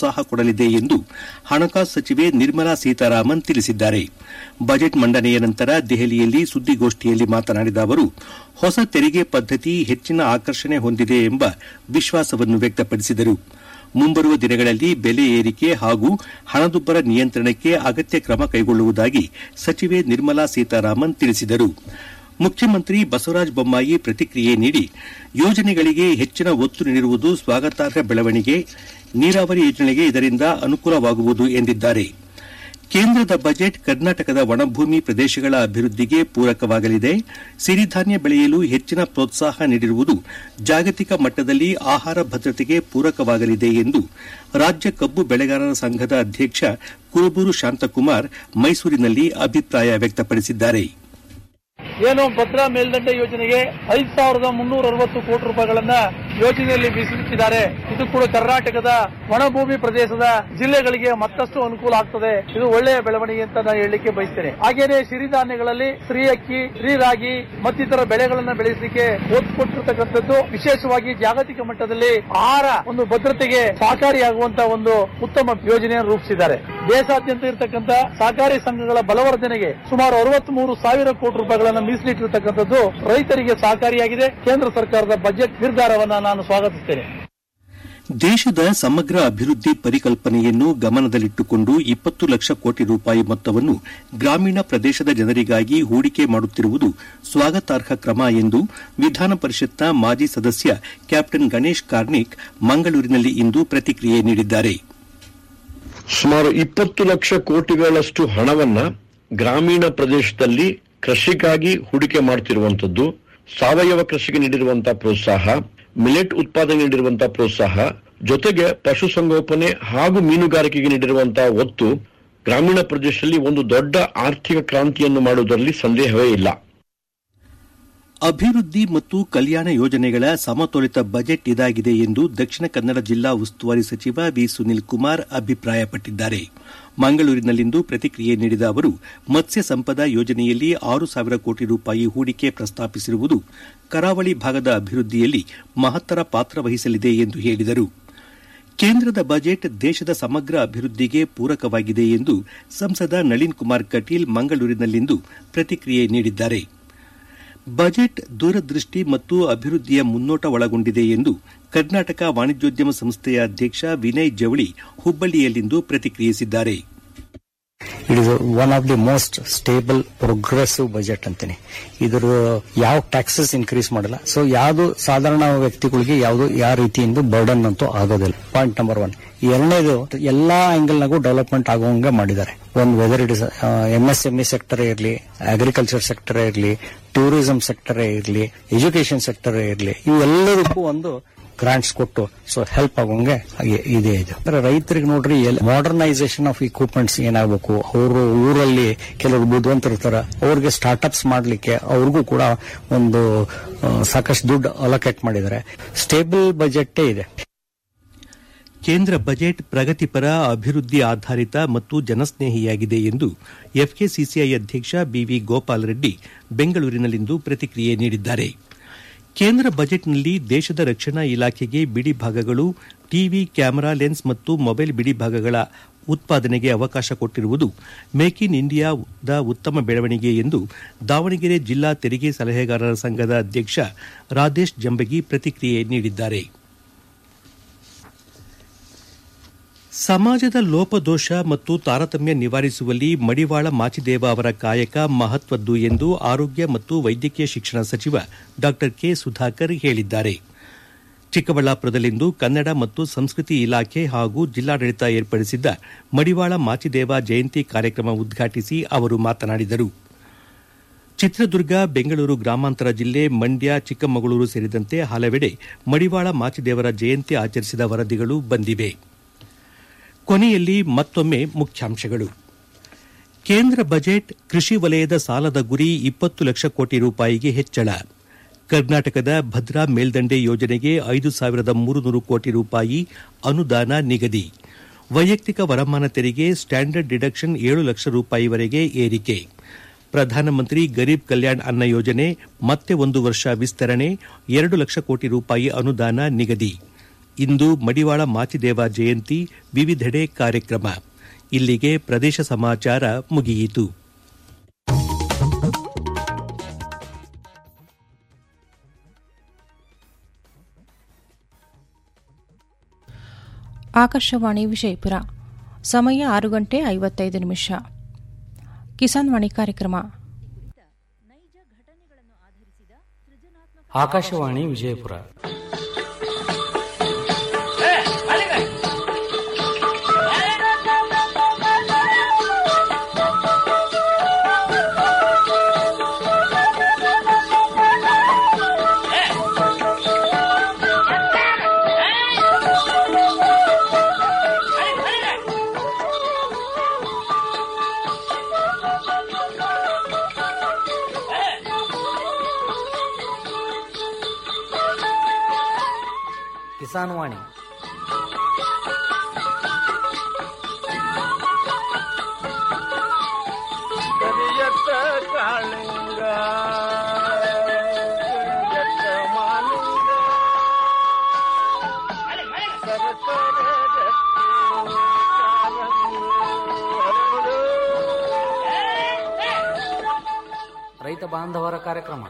ಪ್ರೋತ್ಸಾಹ ಕೊಡಲಿದೆ ಎಂದು ಹಣಕಾಸು ಸಚಿವೆ ನಿರ್ಮಲಾ ಸೀತಾರಾಮನ್ ತಿಳಿಸಿದ್ದಾರೆ ಬಜೆಟ್ ಮಂಡನೆಯ ನಂತರ ದೆಹಲಿಯಲ್ಲಿ ಸುದ್ದಿಗೋಷ್ಠಿಯಲ್ಲಿ ಮಾತನಾಡಿದ ಅವರು ಹೊಸ ತೆರಿಗೆ ಪದ್ದತಿ ಹೆಚ್ಚಿನ ಆಕರ್ಷಣೆ ಹೊಂದಿದೆ ಎಂಬ ವಿಶ್ವಾಸವನ್ನು ವ್ಯಕ್ತಪಡಿಸಿದರು ಮುಂಬರುವ ದಿನಗಳಲ್ಲಿ ಬೆಲೆ ಏರಿಕೆ ಹಾಗೂ ಹಣದುಬ್ಬರ ನಿಯಂತ್ರಣಕ್ಕೆ ಅಗತ್ಯ ಕ್ರಮ ಕೈಗೊಳ್ಳುವುದಾಗಿ ಸಚಿವೆ ನಿರ್ಮಲಾ ಸೀತಾರಾಮನ್ ತಿಳಿಸಿದರು ಮುಖ್ಯಮಂತ್ರಿ ಬಸವರಾಜ ಬೊಮ್ಮಾಯಿ ಪ್ರತಿಕ್ರಿಯೆ ನೀಡಿ ಯೋಜನೆಗಳಿಗೆ ಹೆಚ್ಚಿನ ಒತ್ತು ನೀಡಿರುವುದು ಸ್ವಾಗತಾರ್ಹ ಬೆಳವಣಿಗೆ ನೀರಾವರಿ ಯೋಜನೆಗೆ ಇದರಿಂದ ಅನುಕೂಲವಾಗುವುದು ಎಂದಿದ್ದಾರೆ ಕೇಂದ್ರದ ಬಜೆಟ್ ಕರ್ನಾಟಕದ ಒಣಭೂಮಿ ಪ್ರದೇಶಗಳ ಅಭಿವೃದ್ಧಿಗೆ ಪೂರಕವಾಗಲಿದೆ ಸಿರಿಧಾನ್ಯ ಬೆಳೆಯಲು ಹೆಚ್ಚಿನ ಪ್ರೋತ್ಸಾಹ ನೀಡಿರುವುದು ಜಾಗತಿಕ ಮಟ್ಟದಲ್ಲಿ ಆಹಾರ ಭದ್ರತೆಗೆ ಪೂರಕವಾಗಲಿದೆ ಎಂದು ರಾಜ್ಯ ಕಬ್ಬು ಬೆಳೆಗಾರರ ಸಂಘದ ಅಧ್ಯಕ್ಷ ಕುರುಬೂರು ಶಾಂತಕುಮಾರ್ ಮೈಸೂರಿನಲ್ಲಿ ಅಭಿಪ್ರಾಯ ವ್ಯಕ್ತಪಡಿಸಿದ್ದಾರೆ ಏನು ಭದ್ರಾ ಮೇಲ್ದಂಡೆ ಯೋಜನೆಗೆ ಐದು ಸಾವಿರದ ಮುನ್ನೂರ ಅರವತ್ತು ಕೋಟಿ ರೂಪಾಯಿಗಳನ್ನ ಯೋಜನೆಯಲ್ಲಿ ಮೀಸಲಿಟ್ಟಿದ್ದಾರೆ ಇದು ಕೂಡ ಕರ್ನಾಟಕದ ಒಣಭೂಮಿ ಪ್ರದೇಶದ ಜಿಲ್ಲೆಗಳಿಗೆ ಮತ್ತಷ್ಟು ಅನುಕೂಲ ಆಗ್ತದೆ ಇದು ಒಳ್ಳೆಯ ಬೆಳವಣಿಗೆ ಅಂತ ನಾನು ಹೇಳಲಿಕ್ಕೆ ಬಯಸ್ತೇನೆ ಹಾಗೇನೆ ಸಿರಿಧಾನ್ಯಗಳಲ್ಲಿ ಶ್ರೀ ಅಕ್ಕಿ ಶ್ರೀ ರಾಗಿ ಮತ್ತಿತರ ಬೆಳೆಗಳನ್ನ ಬೆಳೆಸಲಿಕ್ಕೆ ಒತ್ತು ಕೊಟ್ಟಿರ್ತಕ್ಕಂಥದ್ದು ವಿಶೇಷವಾಗಿ ಜಾಗತಿಕ ಮಟ್ಟದಲ್ಲಿ ಆಹಾರ ಒಂದು ಭದ್ರತೆಗೆ ಸಹಕಾರಿಯಾಗುವಂತಹ ಒಂದು ಉತ್ತಮ ಯೋಜನೆಯನ್ನು ರೂಪಿಸಿದ್ದಾರೆ ದೇಶಾದ್ಯಂತ ಇರತಕ್ಕಂಥ ಸಹಕಾರಿ ಸಂಘಗಳ ಬಲವರ್ಧನೆಗೆ ಸುಮಾರು ಅರವತ್ತ್ ಮೂರು ಸಾವಿರ ಕೋಟಿ ರೂಪಾಯಿಗಳನ್ನು ಮೀಸಲಿಟ್ಟಿರ್ತಕ್ಕಂಥದ್ದು ರೈತರಿಗೆ ಸಹಕಾರಿಯಾಗಿದೆ ಕೇಂದ್ರ ಸರ್ಕಾರದ ಬಜೆಟ್ ನಿರ್ಧಾರವನ್ನ ನಾನು ಸ್ವಾಗತಿಸ್ತೇನೆ ದೇಶದ ಸಮಗ್ರ ಅಭಿವೃದ್ಧಿ ಪರಿಕಲ್ಪನೆಯನ್ನು ಗಮನದಲ್ಲಿಟ್ಟುಕೊಂಡು ಇಪ್ಪತ್ತು ಲಕ್ಷ ಕೋಟಿ ರೂಪಾಯಿ ಮೊತ್ತವನ್ನು ಗ್ರಾಮೀಣ ಪ್ರದೇಶದ ಜನರಿಗಾಗಿ ಹೂಡಿಕೆ ಮಾಡುತ್ತಿರುವುದು ಸ್ವಾಗತಾರ್ಹ ಕ್ರಮ ಎಂದು ವಿಧಾನ ಪರಿಷತ್ನ ಮಾಜಿ ಸದಸ್ಯ ಕ್ಯಾಪ್ಟನ್ ಗಣೇಶ್ ಕಾರ್ಣಿಕ್ ಮಂಗಳೂರಿನಲ್ಲಿ ಇಂದು ಪ್ರತಿಕ್ರಿಯೆ ನೀಡಿದ್ದಾರೆ ಸುಮಾರು ಇಪ್ಪತ್ತು ಲಕ್ಷ ಕೋಟಿಗಳಷ್ಟು ಹಣವನ್ನ ಗ್ರಾಮೀಣ ಪ್ರದೇಶದಲ್ಲಿ ಕೃಷಿಗಾಗಿ ಹೂಡಿಕೆ ಮಾಡುತ್ತಿರುವಂತದ್ದು ಸಾವಯವ ಕೃಷಿಗೆ ನೀಡಿರುವಂತಹ ಪ್ರೋತ್ಸಾಹ ಮಿಲೆಟ್ ಉತ್ಪಾದನೆ ನೀಡಿರುವಂತಹ ಪ್ರೋತ್ಸಾಹ ಜೊತೆಗೆ ಪಶುಸಂಗೋಪನೆ ಹಾಗೂ ಮೀನುಗಾರಿಕೆಗೆ ನೀಡಿರುವಂತಹ ಒತ್ತು ಗ್ರಾಮೀಣ ಪ್ರದೇಶದಲ್ಲಿ ಒಂದು ದೊಡ್ಡ ಆರ್ಥಿಕ ಕ್ರಾಂತಿಯನ್ನು ಮಾಡುವುದರಲ್ಲಿ ಸಂದೇಹವೇ ಇಲ್ಲ ಅಭಿವೃದ್ಧಿ ಮತ್ತು ಕಲ್ಯಾಣ ಯೋಜನೆಗಳ ಸಮತೋಲಿತ ಬಜೆಟ್ ಇದಾಗಿದೆ ಎಂದು ದಕ್ಷಿಣ ಕನ್ನಡ ಜಿಲ್ಲಾ ಉಸ್ತುವಾರಿ ಸಚಿವ ವಿ ಸುನಿಲ್ ಕುಮಾರ್ ಅಭಿಪ್ರಾಯಪಟ್ಟಿದ್ದಾರೆ ಮಂಗಳೂರಿನಲ್ಲಿಂದು ಪ್ರತಿಕ್ರಿಯೆ ನೀಡಿದ ಅವರು ಮತ್ಸ್ಯ ಸಂಪದ ಯೋಜನೆಯಲ್ಲಿ ಆರು ಸಾವಿರ ಕೋಟಿ ರೂಪಾಯಿ ಹೂಡಿಕೆ ಪ್ರಸ್ತಾಪಿಸಿರುವುದು ಕರಾವಳಿ ಭಾಗದ ಅಭಿವೃದ್ಧಿಯಲ್ಲಿ ಮಹತ್ತರ ಪಾತ್ರ ವಹಿಸಲಿದೆ ಎಂದು ಹೇಳಿದರು ಕೇಂದ್ರದ ಬಜೆಟ್ ದೇಶದ ಸಮಗ್ರ ಅಭಿವೃದ್ಧಿಗೆ ಪೂರಕವಾಗಿದೆ ಎಂದು ಸಂಸದ ನಳಿನ್ ಕುಮಾರ್ ಕಟೀಲ್ ಮಂಗಳೂರಿನಲ್ಲಿಂದು ಪ್ರತಿಕ್ರಿಯೆ ನೀಡಿದ್ದಾರೆ ಬಜೆಟ್ ದೂರದೃಷ್ಟಿ ಮತ್ತು ಅಭಿವೃದ್ಧಿಯ ಮುನ್ನೋಟ ಒಳಗೊಂಡಿದೆ ಎಂದು ಕರ್ನಾಟಕ ವಾಣಿಜ್ಯೋದ್ಯಮ ಸಂಸ್ಥೆಯ ಅಧ್ಯಕ್ಷ ವಿನಯ್ ಜವಳಿ ಹುಬ್ಬಳ್ಳಿಯಲ್ಲಿಂದು ಪ್ರತಿಕ್ರಿಯಿಸಿದ್ದಾರೆ it is one of the most stable progressive budget ಅಂತೀನಿ ಇದ್ರ ಯಾವ ಟ್ಯಾಕ್ಸಸ್ ಇನ್ಕ್ರೀಸ್ ಮಾಡಲ್ಲ ಸೊ ಯಾವುದು ಸಾಧಾರಣ ವ್ಯಕ್ತಿಗಳಿಗೆ ಯಾವುದು ಯಾವ ರೀತಿಯಿಂದ ಬರ್ಡನ್ ಅಂತೂ ಆಗೋದಿಲ್ಲ ಪಾಯಿಂಟ್ ನಂಬರ್ ಒನ್ ಎರಡನೇದು ಎಲ್ಲಾ ಆಂಗಲ್ ನಾಗೂ ಡೆವಲಪ್ಮೆಂಟ್ ಆಗುವಂಗೆ ಮಾಡಿದ್ದಾರೆ ಒಂದು whether it is M S M E sector ಇರಲಿ ಅಗ್ರಿಕಲ್ಚರ್ ಸೆಕ್ಟರ್ ಇರಲಿ ಟೂರಿಸಂ ಸೆಕ್ಟರ್ ಇರಲಿ ಎಜುಕೇಶನ್ ಸೆಕ್ಟರ್ ಇರಲಿ ಇವೆಲ್ಲದಕ್ಕೂ ಒಂದು ಗ್ರಾಂಟ್ಸ್ ಕೊಟ್ಟು ಸೊ ಹೆಲ್ಪ್ ಆಗೋಂಗೆ ಹಾಗೆ ಇದೆ ಇದು ಅಂದ್ರೆ ರೈತರಿಗೆ ನೋಡ್ರಿ ಮಾಡರ್ನೈಸೇಷನ್ ಆಫ್ ಇಕ್ವಿಪ್ಮೆಂಟ್ಸ್ ಏನಾಗಬೇಕು ಅವರು ಊರಲ್ಲಿ ಕೆಲವರು ಬುದ್ಧಿವಂತರಿರ್ತಾರ ಅವ್ರಿಗೆ ಸ್ಟಾರ್ಟ್ಅಪ್ಸ್ ಮಾಡ್ಲಿಕ್ಕೆ ಅವ್ರಿಗೂ ಕೂಡ ಒಂದು ಆ, ಸಾಕಷ್ಟು ದುಡ್ಡು ಅಲೋಕೇಟ್ ಮಾಡಿದ್ದಾರೆ ಸ್ಟೇಬಲ್ ಬಜೆಟ್ಟೇ ಇದೆ ಕೇಂದ್ರ ಬಜೆಟ್ ಪ್ರಗತಿಪರ ಅಭಿವೃದ್ಧಿ ಆಧಾರಿತ ಮತ್ತು ಜನಸ್ನೇಹಿಯಾಗಿದೆ ಎಂದು ಎಫ್ಕೆಸಿಸಿಐ ಅಧ್ಯಕ್ಷ ಬಿವಿ ಗೋಪಾಲ್ ರೆಡ್ಡಿ ಬೆಂಗಳೂರಿನಲ್ಲಿಂದು ಪ್ರತಿಕ್ರಿಯೆ ನೀಡಿದ್ದಾರೆ ಕೇಂದ್ರ ಬಜೆಟ್ನಲ್ಲಿ ದೇಶದ ರಕ್ಷಣಾ ಇಲಾಖೆಗೆ ಬಿಡಿ ಭಾಗಗಳು ಟಿವಿ ಕ್ಯಾಮೆರಾ ಲೆನ್ಸ್ ಮತ್ತು ಮೊಬೈಲ್ ಬಿಡಿ ಭಾಗಗಳ ಉತ್ಪಾದನೆಗೆ ಅವಕಾಶ ಕೊಟ್ಟಿರುವುದು ಮೇಕ್ ಇನ್ ಇಂಡಿಯಾದ ಉತ್ತಮ ಬೆಳವಣಿಗೆ ಎಂದು ದಾವಣಗೆರೆ ಜಿಲ್ಲಾ ತೆರಿಗೆ ಸಲಹೆಗಾರರ ಸಂಘದ ಅಧ್ಯಕ್ಷ ರಾಧೇಶ್ ಜಂಬಗಿ ಪ್ರತಿಕ್ರಿಯೆ ನೀಡಿದ್ದಾರೆ ಸಮಾಜದ ಲೋಪದೋಷ ಮತ್ತು ತಾರತಮ್ಯ ನಿವಾರಿಸುವಲ್ಲಿ ಮಡಿವಾಳ ಮಾಚಿದೇವ ಅವರ ಕಾಯಕ ಮಹತ್ವದ್ದು ಎಂದು ಆರೋಗ್ಯ ಮತ್ತು ವೈದ್ಯಕೀಯ ಶಿಕ್ಷಣ ಸಚಿವ ಡಾ ಕೆ ಸುಧಾಕರ್ ಹೇಳಿದ್ದಾರೆ ಚಿಕ್ಕಬಳ್ಳಾಪುರದಲ್ಲಿಂದು ಕನ್ನಡ ಮತ್ತು ಸಂಸ್ಕೃತಿ ಇಲಾಖೆ ಹಾಗೂ ಜಿಲ್ಲಾಡಳಿತ ಏರ್ಪಡಿಸಿದ್ದ ಮಡಿವಾಳ ಮಾಚಿದೇವ ಜಯಂತಿ ಕಾರ್ಯಕ್ರಮ ಉದ್ಘಾಟಿಸಿ ಅವರು ಮಾತನಾಡಿದರು ಚಿತ್ರದುರ್ಗ ಬೆಂಗಳೂರು ಗ್ರಾಮಾಂತರ ಜಿಲ್ಲೆ ಮಂಡ್ಯ ಚಿಕ್ಕಮಗಳೂರು ಸೇರಿದಂತೆ ಹಲವೆಡೆ ಮಡಿವಾಳ ಮಾಚಿದೇವರ ಜಯಂತಿ ಆಚರಿಸಿದ ವರದಿಗಳು ಬಂದಿವೆ ಕೊನೆಯಲ್ಲಿ ಮತ್ತೊಮ್ಮೆ ಮುಖ್ಯಾಂಶಗಳು ಕೇಂದ್ರ ಬಜೆಟ್ ಕೃಷಿ ವಲಯದ ಸಾಲದ ಗುರಿ ಇಪ್ಪತ್ತು ಲಕ್ಷ ಕೋಟಿ ರೂಪಾಯಿಗೆ ಹೆಚ್ಚಳ ಕರ್ನಾಟಕದ ಭದ್ರಾ ಮೇಲ್ದಂಡೆ ಯೋಜನೆಗೆ ಐದು ಸಾವಿರದ ಮೂರುನೂರು ಕೋಟಿ ರೂಪಾಯಿ ಅನುದಾನ ನಿಗದಿ ವೈಯಕ್ತಿಕ ವರಮಾನ ತೆರಿಗೆ ಸ್ಟ್ಯಾಂಡರ್ಡ್ ಡಿಡಕ್ಷನ್ ಏಳು ಲಕ್ಷ ರೂಪಾಯಿವರೆಗೆ ಏರಿಕೆ ಪ್ರಧಾನಮಂತ್ರಿ ಗರೀಬ್ ಕಲ್ಯಾಣ್ ಅನ್ನ ಯೋಜನೆ ಮತ್ತೆ ಒಂದು ವರ್ಷ ವಿಸ್ತರಣೆ ಎರಡು ಲಕ್ಷ ಕೋಟಿ ರೂಪಾಯಿ ಅನುದಾನ ನಿಗದಿ ಇಂದು ಮಡಿವಾಳ ಮಾಚಿದೇವ ಜಯಂತಿ ವಿವಿಧೆಡೆ ಕಾರ್ಯಕ್ರಮ ಇಲ್ಲಿಗೆ ಪ್ರದೇಶ ಸಮಾಚಾರ ಮುಗಿಯಿತು ಆಕಾಶವಾಣಿ ವಿಜಯಪುರ ಸಮಯ ಆರು ಗಂಟೆ ಐವತ್ತೈದು ನಿಮಿಷ ಕಿಸಾನ್ ವಾಣಿ ಕಾರ್ಯಕ್ರಮ ಆಕಾಶವಾಣಿ ವಿಜಯಪುರ ಕಿಸಾನ್ ವಾಣಿ ಕರಿಯತ್ತ ಕಾಳಿಂಗ ಕರಿಯತ್ತ ಮಾಲಿಂಗ ಸರಸರ ಗಟ್ಟಿ ಕಾಲಂಗಿ ಹರಡು. ರೈತ ಬಾಂಧವರ ಕಾರ್ಯಕ್ರಮ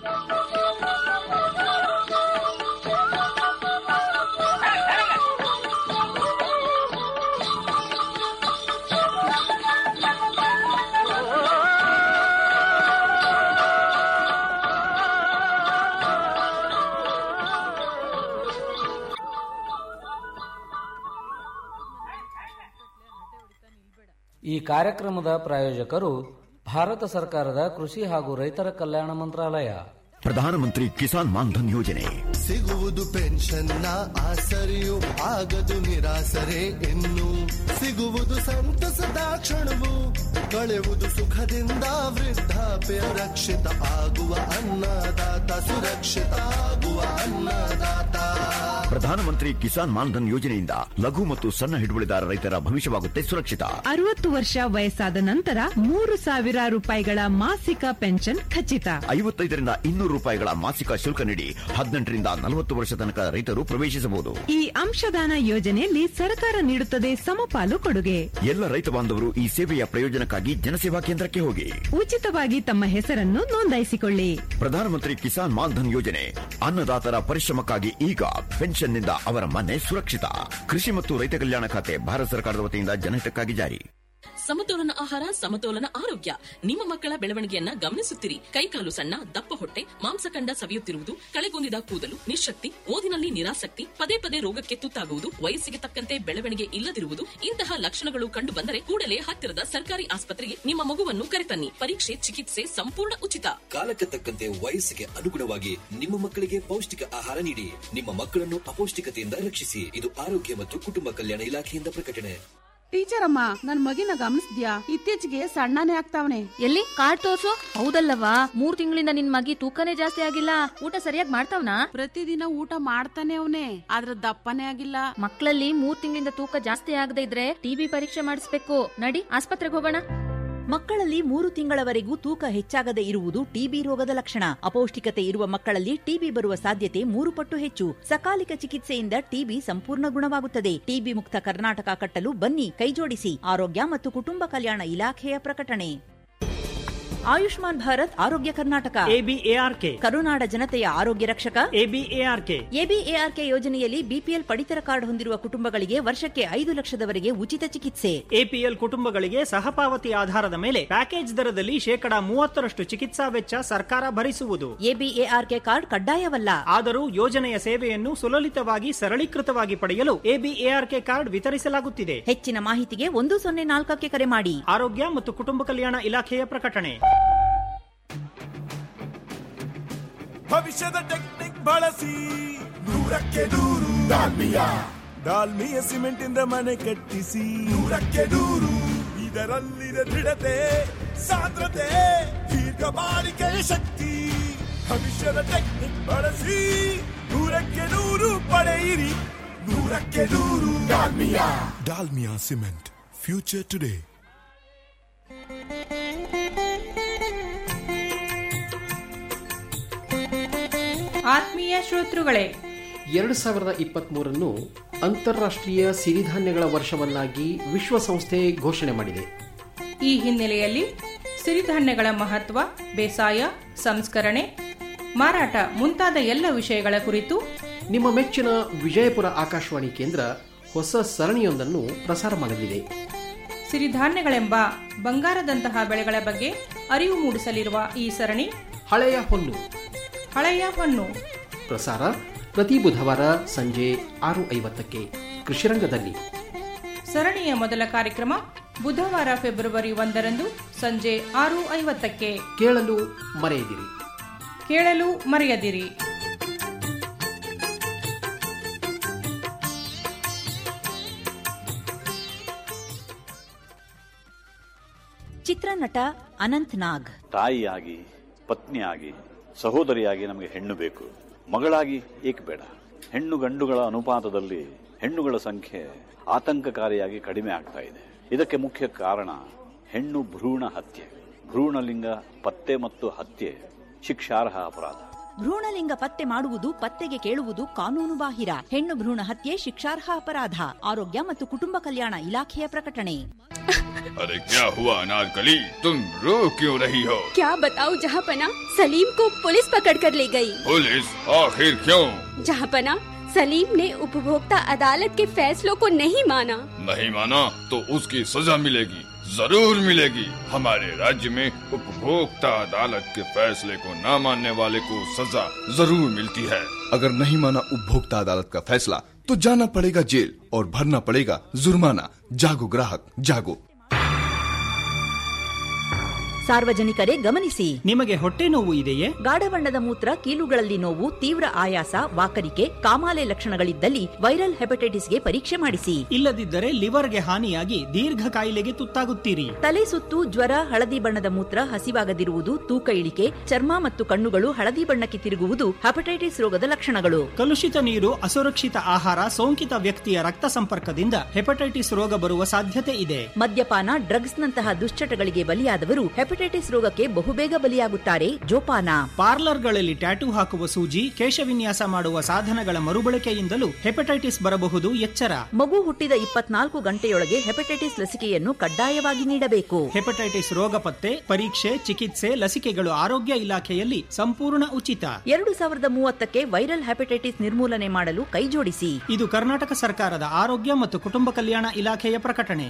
ಈ ಕಾರ್ಯಕ್ರಮದ ಪ್ರಾಯೋಜಕರು ಭಾರತ ಸರ್ಕಾರದ ಕೃಷಿ ಹಾಗೂ ರೈತರ ಕಲ್ಯಾಣ ಮಂತ್ರಾಲಯ ಪ್ರಧಾನಮಂತ್ರಿ ಕಿಸಾನ್ ಮಾನ್ಧನ್ ಯೋಜನೆ ಸಿಗುವುದು ಪೆನ್ಷನ್ನ ಆಸರೆಯು ಆಗದು ನಿರಾಸರೆ ಇನ್ನು ಸಿಗುವುದು ಸಂತಸದ ಕ್ಷಣವು ಕಳೆವುದು ಸುಖದಿಂದ ವೃದ್ಧಾಪ್ಯ ರಕ್ಷಿತ ಆಗುವ ಅನ್ನದಾತ ಸುರಕ್ಷಿತ ಆಗುವ ಅನ್ನದಾತ ಪ್ರಧಾನಮಂತ್ರಿ ಕಿಸಾನ್ ಮಾನ್ಧನ್ ಯೋಜನೆಯಿಂದ ಲಘು ಮತ್ತು ಸಣ್ಣ ಹಿಡುವಳಿದಾರ ರೈತರ ಭವಿಷ್ಯವಾಗುತ್ತೆ ಸುರಕ್ಷಿತ ಅರವತ್ತು ವರ್ಷ ವಯಸ್ಸಾದ ನಂತರ ಮೂರು ಸಾವಿರ ರೂಪಾಯಿಗಳ ಮಾಸಿಕ ಪೆನ್ಷನ್ ಖಚಿತ ಐವತ್ತೈದರಿಂದ ಇನ್ನೂರು ರೂಪಾಯಿಗಳ ಮಾಸಿಕ ಶುಲ್ಕ ನೀಡಿ ಹದಿನೆಂಟರಿಂದ ನಲವತ್ತು ವರ್ಷ ತನಕ ರೈತರು ಪ್ರವೇಶಿಸಬಹುದು ಈ ಅಂಶದಾನ ಯೋಜನೆಯಲ್ಲಿ ಸರ್ಕಾರ ನೀಡುತ್ತದೆ ಸಮಪಾಲು ಕೊಡುಗೆ ಎಲ್ಲ ರೈತ ಬಾಂಧವರು ಈ ಸೇವೆಯ ಪ್ರಯೋಜನಕ್ಕಾಗಿ ಜನಸೇವಾ ಕೇಂದ್ರಕ್ಕೆ ಹೋಗಿ ಉಚಿತವಾಗಿ ತಮ್ಮ ಹೆಸರನ್ನು ನೋಂದಾಯಿಸಿಕೊಳ್ಳಿ ಪ್ರಧಾನಮಂತ್ರಿ ಕಿಸಾನ್ ಮಾನ್ಧನ್ ಯೋಜನೆ ಅನ್ನದಾತರ ಪರಿಶ್ರಮಕ್ಕಾಗಿ ಈಗ ಪೆನ್ಷನ್ನಿಂದ ಅವರ ಮನೆ ಸುರಕ್ಷಿತ ಕೃಷಿ ಮತ್ತು ರೈತ ಕಲ್ಯಾಣ ಖಾತೆ ಭಾರತ ಸರ್ಕಾರದ ವತಿಯಿಂದ ಜನಹಿತಕ್ಕಾಗಿ ಜಾರಿ ಸಮತೋಲನ ಆಹಾರ ಸಮತೋಲನ ಆರೋಗ್ಯ ನಿಮ್ಮ ಮಕ್ಕಳ ಬೆಳವಣಿಗೆಯನ್ನ ಗಮನಿಸುತ್ತಿರಿ ಕೈಕಾಲು ಸಣ್ಣ ದಪ್ಪ ಹೊಟ್ಟೆ ಮಾಂಸಖಂಡ ಸವಿಯುತ್ತಿರುವುದು ಕಳೆಗೊಂದಿದ ಕೂದಲು ನಿಶಕ್ತಿ ಓದಿನಲ್ಲಿ ನಿರಾಸಕ್ತಿ ಪದೇ ಪದೇ ರೋಗಕ್ಕೆ ತುತ್ತಾಗುವುದು ವಯಸ್ಸಿಗೆ ತಕ್ಕಂತೆ ಬೆಳವಣಿಗೆ ಇಲ್ಲದಿರುವುದು ಇಂತಹ ಲಕ್ಷಣಗಳು ಕಂಡು ಬಂದರೆ ಕೂಡಲೇ ಹತ್ತಿರದ ಸರ್ಕಾರಿ ಆಸ್ಪತ್ರೆಗೆ ನಿಮ್ಮ ಮಗುವನ್ನು ಕರೆತನ್ನಿ ಪರೀಕ್ಷೆ ಚಿಕಿತ್ಸೆ ಸಂಪೂರ್ಣ ಉಚಿತ ಕಾಲಕ್ಕೆ ತಕ್ಕಂತೆ ವಯಸ್ಸಿಗೆ ಅನುಗುಣವಾಗಿ ನಿಮ್ಮ ಮಕ್ಕಳಿಗೆ ಪೌಷ್ಟಿಕ ಆಹಾರ ನೀಡಿ ನಿಮ್ಮ ಮಕ್ಕಳನ್ನು ಅಪೌಷ್ಟಿಕತೆಯಿಂದ ರಕ್ಷಿಸಿ ಇದು ಆರೋಗ್ಯ ಮತ್ತು ಕುಟುಂಬ ಕಲ್ಯಾಣ ಇಲಾಖೆಯಿಂದ ಪ್ರಕಟಣೆ ಟೀಚರ್ ಅಮ್ಮ ನನ್ ಮಗಿನ ಗಮನಿಸ್ದ್ಯಾ ಇತ್ತೀಚೆಗೆ ಸಣ್ಣನೇ ಆಗ್ತಾವನೆ ಎಲ್ಲಿ ಕಾರ್ಡ್ ತೋರ್ಸು ಹೌದಲ್ಲವಾ ಮೂರ್ ತಿಂಗಳಿಂದ ನಿನ್ ಮಗಿ ತೂಕನೇ ಜಾಸ್ತಿ ಆಗಿಲ್ಲ ಊಟ ಸರಿಯಾಗಿ ಮಾಡ್ತಾವ್ನಾ ಪ್ರತಿದಿನ ಊಟ ಮಾಡ್ತಾನೆ ಅವನೇ ಆದ್ರ ದಪ್ಪನೇ ಆಗಿಲ್ಲ ಮಕ್ಕಳಲ್ಲಿ ಮೂರ್ ತಿಂಗಳಿಂದ ತೂಕ ಜಾಸ್ತಿ ಆಗದೆ ಇದ್ರೆ ಟಿಬಿ ಪರೀಕ್ಷೆ ಮಾಡಿಸ್ಬೇಕು ನಡಿ ಆಸ್ಪತ್ರೆಗೆ ಹೋಗೋಣ ಮಕ್ಕಳಲ್ಲಿ ಮೂರು ತಿಂಗಳವರೆಗೂ ತೂಕ ಹೆಚ್ಚಾಗದೆ ಇರುವುದು ಟಿಬಿ ರೋಗದ ಲಕ್ಷಣ ಅಪೌಷ್ಟಿಕತೆ ಇರುವ ಮಕ್ಕಳಲ್ಲಿ ಟಿಬಿ ಬರುವ ಸಾಧ್ಯತೆ ಮೂರು ಪಟ್ಟು ಹೆಚ್ಚು ಸಕಾಲಿಕ ಚಿಕಿತ್ಸೆಯಿಂದ ಟಿಬಿ ಸಂಪೂರ್ಣ ಗುಣವಾಗುತ್ತದೆ ಟಿಬಿ ಮುಕ್ತ ಕರ್ನಾಟಕ ಕಟ್ಟಲು ಬನ್ನಿ ಕೈಜೋಡಿಸಿ ಆರೋಗ್ಯ ಮತ್ತು ಕುಟುಂಬ ಕಲ್ಯಾಣ ಇಲಾಖೆಯ ಪ್ರಕಟಣೆ ಆಯುಷ್ಮಾನ್ ಭಾರತ್ ಆರೋಗ್ಯ ಕರ್ನಾಟಕ ಎಬಿಎಆರ್ಕೆ ಕರುನಾಡ ಜನತೆಯ ಆರೋಗ್ಯ ರಕ್ಷಕ ಎಬಿಎಆರ್ಕೆ ಎಬಿಎಆರ್ಕೆ ಯೋಜನೆಯಲ್ಲಿ ಬಿಪಿಎಲ್ ಪಡಿತರ ಕಾರ್ಡ್ ಹೊಂದಿರುವ ಕುಟುಂಬಗಳಿಗೆ ವರ್ಷಕ್ಕೆ ಐದು ಲಕ್ಷದವರೆಗೆ ಉಚಿತ ಚಿಕಿತ್ಸೆ ಎಪಿಎಲ್ ಕುಟುಂಬಗಳಿಗೆ ಸಹಪಾವತಿ ಆಧಾರದ ಮೇಲೆ ಪ್ಯಾಕೇಜ್ ದರದಲ್ಲಿ ಶೇಕಡಾ ಮೂವತ್ತರಷ್ಟು ಚಿಕಿತ್ಸಾ ವೆಚ್ಚ ಸರ್ಕಾರ ಭರಿಸುವುದು ಎಬಿಎಆರ್ಕೆ ಕಾರ್ಡ್ ಕಡ್ಡಾಯವಲ್ಲ ಆದರೂ ಯೋಜನೆಯ ಸೇವೆಯನ್ನು ಸುಲಲಿತವಾಗಿ ಸರಳೀಕೃತವಾಗಿ ಪಡೆಯಲು ಎಬಿಎಆರ್ಕೆ ಕಾರ್ಡ್ ವಿತರಿಸಲಾಗುತ್ತಿದೆ ಹೆಚ್ಚಿನ ಮಾಹಿತಿಗೆ ಒಂದು ಸೊನ್ನೆ ನಾಲ್ಕಕ್ಕೆ ಕರೆ ಮಾಡಿ ಆರೋಗ್ಯ ಮತ್ತು ಕುಟುಂಬ ಕಲ್ಯಾಣ ಇಲಾಖೆಯ ಪ್ರಕಟಣೆ ಭವಿಷ್ಯದ ಟೆಕ್ನಿಕ್ ಬಳಸಿ ನೂರಕ್ಕೆ ನೂರು ಡಾಲ್ಮಿಯಾ ಡಾಲ್ಮಿಯ ಸಿಮೆಂಟ್ ಇಂದ ಮನೆ ಕಟ್ಟಿಸಿ ನೂರಕ್ಕೆ ನೂರು ಇದರಲ್ಲಿದೆ ದೃಢತೆ ಸಾಂದ್ರತೆ ದೀರ್ಘ ಬಾಳಿಕೆಯ ಶಕ್ತಿ ಭವಿಷ್ಯದ ಟೆಕ್ನಿಕ್ ಬಳಸಿ ನೂರಕ್ಕೆ ನೂರು ಪಡೆಯಿರಿ ನೂರಕ್ಕೆ ನೂರು Dalmia Dalmia cement future today ಆತ್ಮೀಯ ಶ್ರೋತೃಗಳೇ ಎರಡು ಸಾವಿರದ ಇಪ್ಪತ್ಮೂರನ್ನು ಅಂತಾರಾಷ್ಟ್ರೀಯ ಸಿರಿಧಾನ್ಯಗಳ ವರ್ಷವನ್ನಾಗಿ ವಿಶ್ವಸಂಸ್ಥೆ ಘೋಷಣೆ ಮಾಡಿದೆ ಈ ಹಿನ್ನೆಲೆಯಲ್ಲಿ ಸಿರಿಧಾನ್ಯಗಳ ಮಹತ್ವ ಬೇಸಾಯ ಸಂಸ್ಕರಣೆ ಮಾರಾಟ ಮುಂತಾದ ಎಲ್ಲ ವಿಷಯಗಳ ಕುರಿತು ನಿಮ್ಮ ಮೆಚ್ಚಿನ ವಿಜಯಪುರ ಆಕಾಶವಾಣಿ ಕೇಂದ್ರ ಹೊಸ ಸರಣಿಯೊಂದನ್ನು ಪ್ರಸಾರ ಮಾಡಲಿದೆ ಸಿರಿಧಾನ್ಯಗಳೆಂಬ ಬಂಗಾರದಂತಹ ಬೆಳೆಗಳ ಬಗ್ಗೆ ಅರಿವು ಮೂಡಿಸಲಿರುವ ಈ ಸರಣಿ ಹಳೆಯ ಹೊನ್ನು ಹಳೆಯ ಹೊನ್ನು ಪ್ರಸಾರ ಪ್ರತಿ ಬುಧವಾರ ಸಂಜೆ ಆರು ಐವತ್ತಕ್ಕೆ ಕೃಷಿರಂಗದಲ್ಲಿ ಸರಣಿಯ ಮೊದಲ ಕಾರ್ಯಕ್ರಮ ಬುಧವಾರ ಫೆಬ್ರವರಿ ಒಂದರಂದು ಸಂಜೆ ಆರು ಐವತ್ತಕ್ಕೆ ಕೇಳಲು ಮರೆಯದಿರಿ ಕೇಳಲು ಮರೆಯದಿರಿ ಚಿತ್ರನಟ ಅನಂತ್ ನಾಗ್ ತಾಯಿಯಾಗಿ ಪತ್ನಿಯಾಗಿ ಸಹೋದರಿಯಾಗಿ ನಮಗೆ ಹೆಣ್ಣು ಬೇಕು ಮಗಳಾಗಿ ಏಕೆ ಬೇಡ ಹೆಣ್ಣು ಗಂಡುಗಳ ಅನುಪಾತದಲ್ಲಿ ಹೆಣ್ಣುಗಳ ಸಂಖ್ಯೆ ಆತಂಕಕಾರಿಯಾಗಿ ಕಡಿಮೆ ಆಗ್ತಾ ಇದೆ ಇದಕ್ಕೆ ಮುಖ್ಯ ಕಾರಣ ಹೆಣ್ಣು ಭ್ರೂಣ ಹತ್ಯೆ ಭ್ರೂಣಲಿಂಗ ಪತ್ತೆ ಮತ್ತು ಹತ್ಯೆ ಶಿಕ್ಷಾರ್ಹ ಅಪರಾಧ ಭ್ರೂಣಲಿಂಗ ಪತ್ತೆ ಮಾಡುವುದು ಪತ್ತೆಗೆ ಕೇಳುವುದು ಕಾನೂನು ಬಾಹಿರ ಹೆಣ್ಣು ಭ್ರೂಣ ಹತ್ಯೆ ಶಿಕ್ಷಾರ್ಹ ಅಪರಾಧ ಆರೋಗ್ಯ ಮತ್ತು ಕುಟುಂಬ ಕಲ್ಯಾಣ ಇಲಾಖೆಯ ಪ್ರಕಟಣೆ अरे क्या हुआ अनारकली तुम रो क्यों रही हो क्या बताओ जहाँपना सलीम को पुलिस पकड़ कर ले गई। पुलिस आखिर क्यों जहाँपना सलीम ने उपभोक्ता अदालत के फैसलों को नहीं माना नहीं माना तो उसकी सजा मिलेगी जरूर मिलेगी हमारे राज्य में उपभोक्ता अदालत के फैसले को न मानने वाले को सजा जरूर मिलती है अगर नहीं माना उपभोक्ता अदालत का फैसला तो जाना पड़ेगा जेल और भरना पड़ेगा जुर्माना जागो ग्राहक जागो ಸಾರ್ವಜನಿಕರೇ ಗಮನಿಸಿ ನಿಮಗೆ ಹೊಟ್ಟೆ ನೋವು ಇದೆಯೇ ಗಾಢ ಬಣ್ಣದ ಮೂತ್ರ ಕೀಲುಗಳಲ್ಲಿ ನೋವು ತೀವ್ರ ಆಯಾಸ ವಾಕರಿಕೆ ಕಾಮಾಲೆ ಲಕ್ಷಣಗಳಿದ್ದಲ್ಲಿ ವೈರಲ್ ಹೆಪಟೈಟಿಸ್ಗೆ ಪರೀಕ್ಷೆ ಮಾಡಿಸಿ ಇಲ್ಲದಿದ್ದರೆ ಲಿವರ್ಗೆ ಹಾನಿಯಾಗಿ ದೀರ್ಘ ಕಾಯಿಲೆಗೆ ತುತ್ತಾಗುತ್ತೀರಿ ತಲೆ ಸುತ್ತು ಜ್ವರ ಹಳದಿ ಬಣ್ಣದ ಮೂತ್ರ ಹಸಿವಾಗದಿರುವುದು ತೂಕ ಇಳಿಕೆ ಚರ್ಮ ಮತ್ತು ಕಣ್ಣುಗಳು ಹಳದಿ ಬಣ್ಣಕ್ಕೆ ತಿರುಗುವುದು ಹೆಪಟೈಟಿಸ್ ರೋಗದ ಲಕ್ಷಣಗಳು ಕಲುಷಿತ ನೀರು ಅಸುರಕ್ಷಿತ ಆಹಾರ ಸೋಂಕಿತ ವ್ಯಕ್ತಿಯ ರಕ್ತ ಸಂಪರ್ಕದಿಂದ ಹೆಪಟೈಟಿಸ್ ರೋಗ ಬರುವ ಸಾಧ್ಯತೆ ಇದೆ ಮದ್ಯಪಾನ ಡ್ರಗ್ಸ್ನಂತಹ ದುಶ್ಚಟಗಳಿಗೆ ಬಲಿಯಾದವರು ಹೆಪಟೈಟಿಸ್ ರೋಗಕ್ಕೆ ಬಹುಬೇಗ ಬಲಿಯಾಗುತ್ತಾರೆ ಜೋಪಾನ ಪಾರ್ಲರ್ಗಳಲ್ಲಿ ಟ್ಯಾಟೂ ಹಾಕುವ ಸೂಜಿ ಕೇಶವಿನ್ಯಾಸ ಮಾಡುವ ಸಾಧನಗಳ ಮರುಬಳಕೆಯಿಂದಲೂ ಹೆಪಟೈಟಿಸ್ ಬರಬಹುದು ಎಚ್ಚರ ಮಗು ಹುಟ್ಟಿದ ಇಪ್ಪತ್ನಾಲ್ಕು ಗಂಟೆಯೊಳಗೆ ಹೆಪಟೈಟಿಸ್ ಲಸಿಕೆಯನ್ನು ಕಡ್ಡಾಯವಾಗಿ ನೀಡಬೇಕು ಹೆಪಟೈಟಿಸ್ ರೋಗ ಪತ್ತೆ ಪರೀಕ್ಷೆ ಚಿಕಿತ್ಸೆ ಲಸಿಕೆಗಳು ಆರೋಗ್ಯ ಇಲಾಖೆಯಲ್ಲಿ ಸಂಪೂರ್ಣ ಉಚಿತ ಎರಡು ಸಾವಿರದ ಮೂವತ್ತಕ್ಕೆ ವೈರಲ್ ಹೆಪಟೈಟಿಸ್ ನಿರ್ಮೂಲನೆ ಮಾಡಲು ಕೈಜೋಡಿಸಿ ಇದು ಕರ್ನಾಟಕ ಸರ್ಕಾರದ ಆರೋಗ್ಯ ಮತ್ತು ಕುಟುಂಬ ಕಲ್ಯಾಣ ಇಲಾಖೆಯ ಪ್ರಕಟಣೆ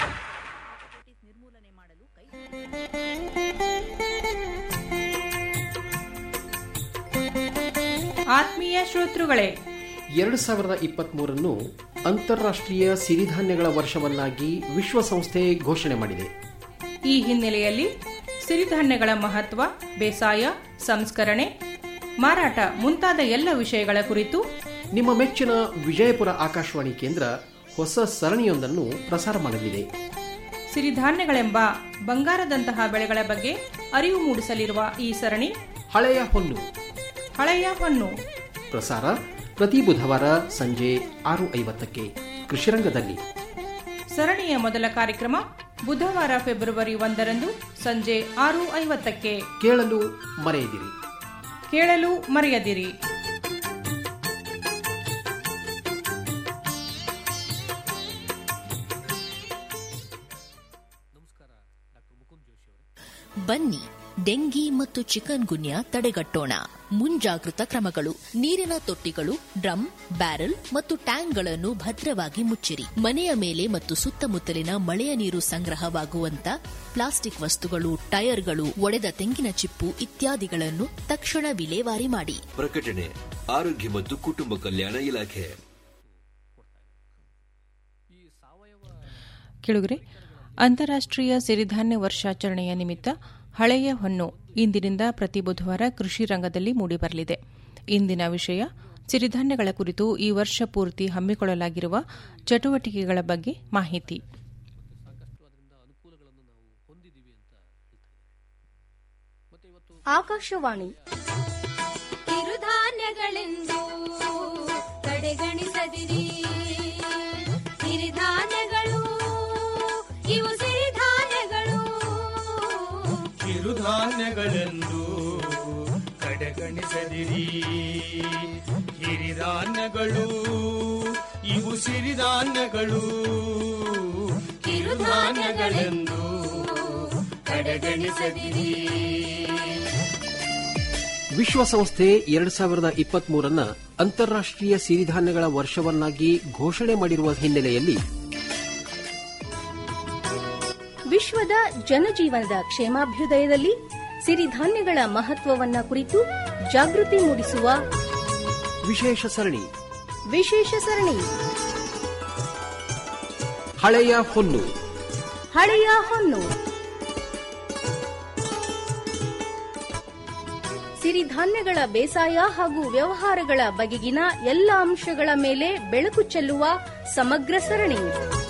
ಆತ್ಮೀಯ ಶ್ರೋತೃಗಳೇ ಎರಡು ಸಾವಿರದ ಇಪ್ಪತ್ಮೂರನ್ನು ಅಂತಾರಾಷ್ಟ್ರೀಯ ಸಿರಿಧಾನ್ಯಗಳ ವರ್ಷವನ್ನಾಗಿ ವಿಶ್ವಸಂಸ್ಥೆ ಘೋಷಣೆ ಮಾಡಿದೆ ಈ ಹಿನ್ನೆಲೆಯಲ್ಲಿ ಸಿರಿಧಾನ್ಯಗಳ ಮಹತ್ವ ಬೇಸಾಯ ಸಂಸ್ಕರಣೆ ಮಾರಾಟ ಮುಂತಾದ ಎಲ್ಲ ವಿಷಯಗಳ ಕುರಿತು ನಿಮ್ಮ ಮೆಚ್ಚಿನ ವಿಜಯಪುರ ಆಕಾಶವಾಣಿ ಕೇಂದ್ರ ಹೊಸ ಸರಣಿಯೊಂದನ್ನು ಪ್ರಸಾರ ಮಾಡಲಿದೆ ಸಿರಿಧಾನ್ಯಗಳೆಂಬ ಬಂಗಾರದಂತಹ ಬೆಳೆಗಳ ಬಗ್ಗೆ ಅರಿವು ಮೂಡಿಸಲಿರುವ ಈ ಸರಣಿ ಹಳೆಯ ಹೊನ್ನು ಹಳೆಯ ಹೊನ್ನು ಪ್ರಸಾರ ಪ್ರತಿ ಬುಧವಾರ ಸಂಜೆ ಆರು ಐವತ್ತಕ್ಕೆ ಕೃಷಿರಂಗದಲ್ಲಿ ಸರಣಿಯ ಮೊದಲ ಕಾರ್ಯಕ್ರಮ ಬುಧವಾರ ಫೆಬ್ರವರಿ ಒಂದರಂದು ಸಂಜೆ ಆರು ಐವತ್ತಕ್ಕೆ ಕೇಳಲು ಮರೆಯದಿರಿ ಕೇಳಲು ಮರೆಯದಿರಿ ಬನ್ನಿ ಡೆಂಗಿ ಮತ್ತು ಚಿಕನ್ ಗುನ್ಯಾ ತಡೆಗಟ್ಟೋಣ ಮುಂಜಾಗೃತ ಕ್ರಮಗಳು ನೀರಿನ ತೊಟ್ಟಿಗಳು ಡ್ರಮ್ ಬ್ಯಾರೆಲ್ ಮತ್ತು ಟ್ಯಾಂಕ್ಗಳನ್ನು ಭದ್ರವಾಗಿ ಮುಚ್ಚಿರಿ ಮನೆಯ ಮೇಲೆ ಮತ್ತು ಸುತ್ತಮುತ್ತಲಿನ ಮಳೆಯ ನೀರು ಸಂಗ್ರಹವಾಗುವಂತ ಪ್ಲಾಸ್ಟಿಕ್ ವಸ್ತುಗಳು ಟೈರ್ಗಳು ಒಡೆದ ತೆಂಗಿನ ಚಿಪ್ಪು ಇತ್ಯಾದಿಗಳನ್ನು ತಕ್ಷಣ ವಿಲೇವಾರಿ ಮಾಡಿ ಪ್ರಕಟಣೆ ಆರೋಗ್ಯ ಮತ್ತು ಕುಟುಂಬ ಕಲ್ಯಾಣ ಇಲಾಖೆ ಕೆಳಗರೆ ಅಂತಾರಾಷ್ಟ್ರೀಯ ಸಿರಿಧಾನ್ಯ ವರ್ಷಾಚರಣೆಯ ನಿಮಿತ್ತ ಹಳೆಯ ಹೊನ್ನು ಇಂದಿನಿಂದ ಪ್ರತಿ ಬುಧವಾರ ಕೃಷಿ ರಂಗದಲ್ಲಿ ಮೂಡಿಬರಲಿದೆ ಇಂದಿನ ವಿಷಯ ಸಿರಿಧಾನ್ಯಗಳ ಕುರಿತು ಈ ವರ್ಷ ಪೂರ್ತಿ ಹಮ್ಮಿಕೊಳ್ಳಲಾಗಿರುವ ಚಟುವಟಿಕೆಗಳ ಬಗ್ಗೆ ಮಾಹಿತಿ ಆಕಾಶವಾಣಿ ಕಿರುಧಾನ್ಯಗಳೆಂದು ಕಡೆಗಣಿಸದಿರಿ ಸಿರಿಧಾನ್ಯಗಳು ಇವು ಸಿರಿಧಾನ್ಯಗಳು ಕಿರುಧಾನ್ಯಗಳೆಂದು ಕಡೆಗಣಿಸದಿರಿ ಹಿರಿದ ಸಿರಿಧಾನ್ಯಗಳು ಇವು ಸಿರಿಧಾನ್ಯಗಳು ಕಿರುಧಾನ್ಯಗಳೆಂದು ಕಡೆಗಣಿಸದಿರಿ ವಿಶ್ವಸಂಸ್ಥೆ ಎರಡ್ ಸಾವಿರದ ಇಪ್ಪತ್ತ್ ಮೂರನ್ನ ಅಂತಾರಾಷ್ಟೀಯ ಸಿರಿಧಾನ್ಯಗಳ ವರ್ಷವನ್ನಾಗಿ ಘೋಷಣೆ ಮಾಡಿರುವ ಹಿನ್ನೆಲೆಯಲ್ಲಿ ವಿಶ್ವದ ಜನಜೀವನದ ಕ್ಷೇಮಾಭ್ಯುದಯದಲ್ಲಿ ಸಿರಿಧಾನ್ಯಗಳ ಮಹತ್ವವನ್ನ ಕುರಿತು ಜಾಗೃತಿ ಮೂಡಿಸುವ ವಿಶೇಷ ಸರಣಿ ವಿಶೇಷ ಸರಣಿ ಹಳೆಯ ಹೊನ್ನು ಹಳೆಯ ಹೊನ್ನು ಸಿರಿಧಾನ್ಯಗಳ ಬೇಸಾಯ ಹಾಗೂ ವ್ಯವಹಾರಗಳ ಬಗೆಗಿನ ಎಲ್ಲ ಅಂಶಗಳ ಮೇಲೆ ಬೆಳಕು ಚೆಲ್ಲುವ ಸಮಗ್ರ ಸರಣಿ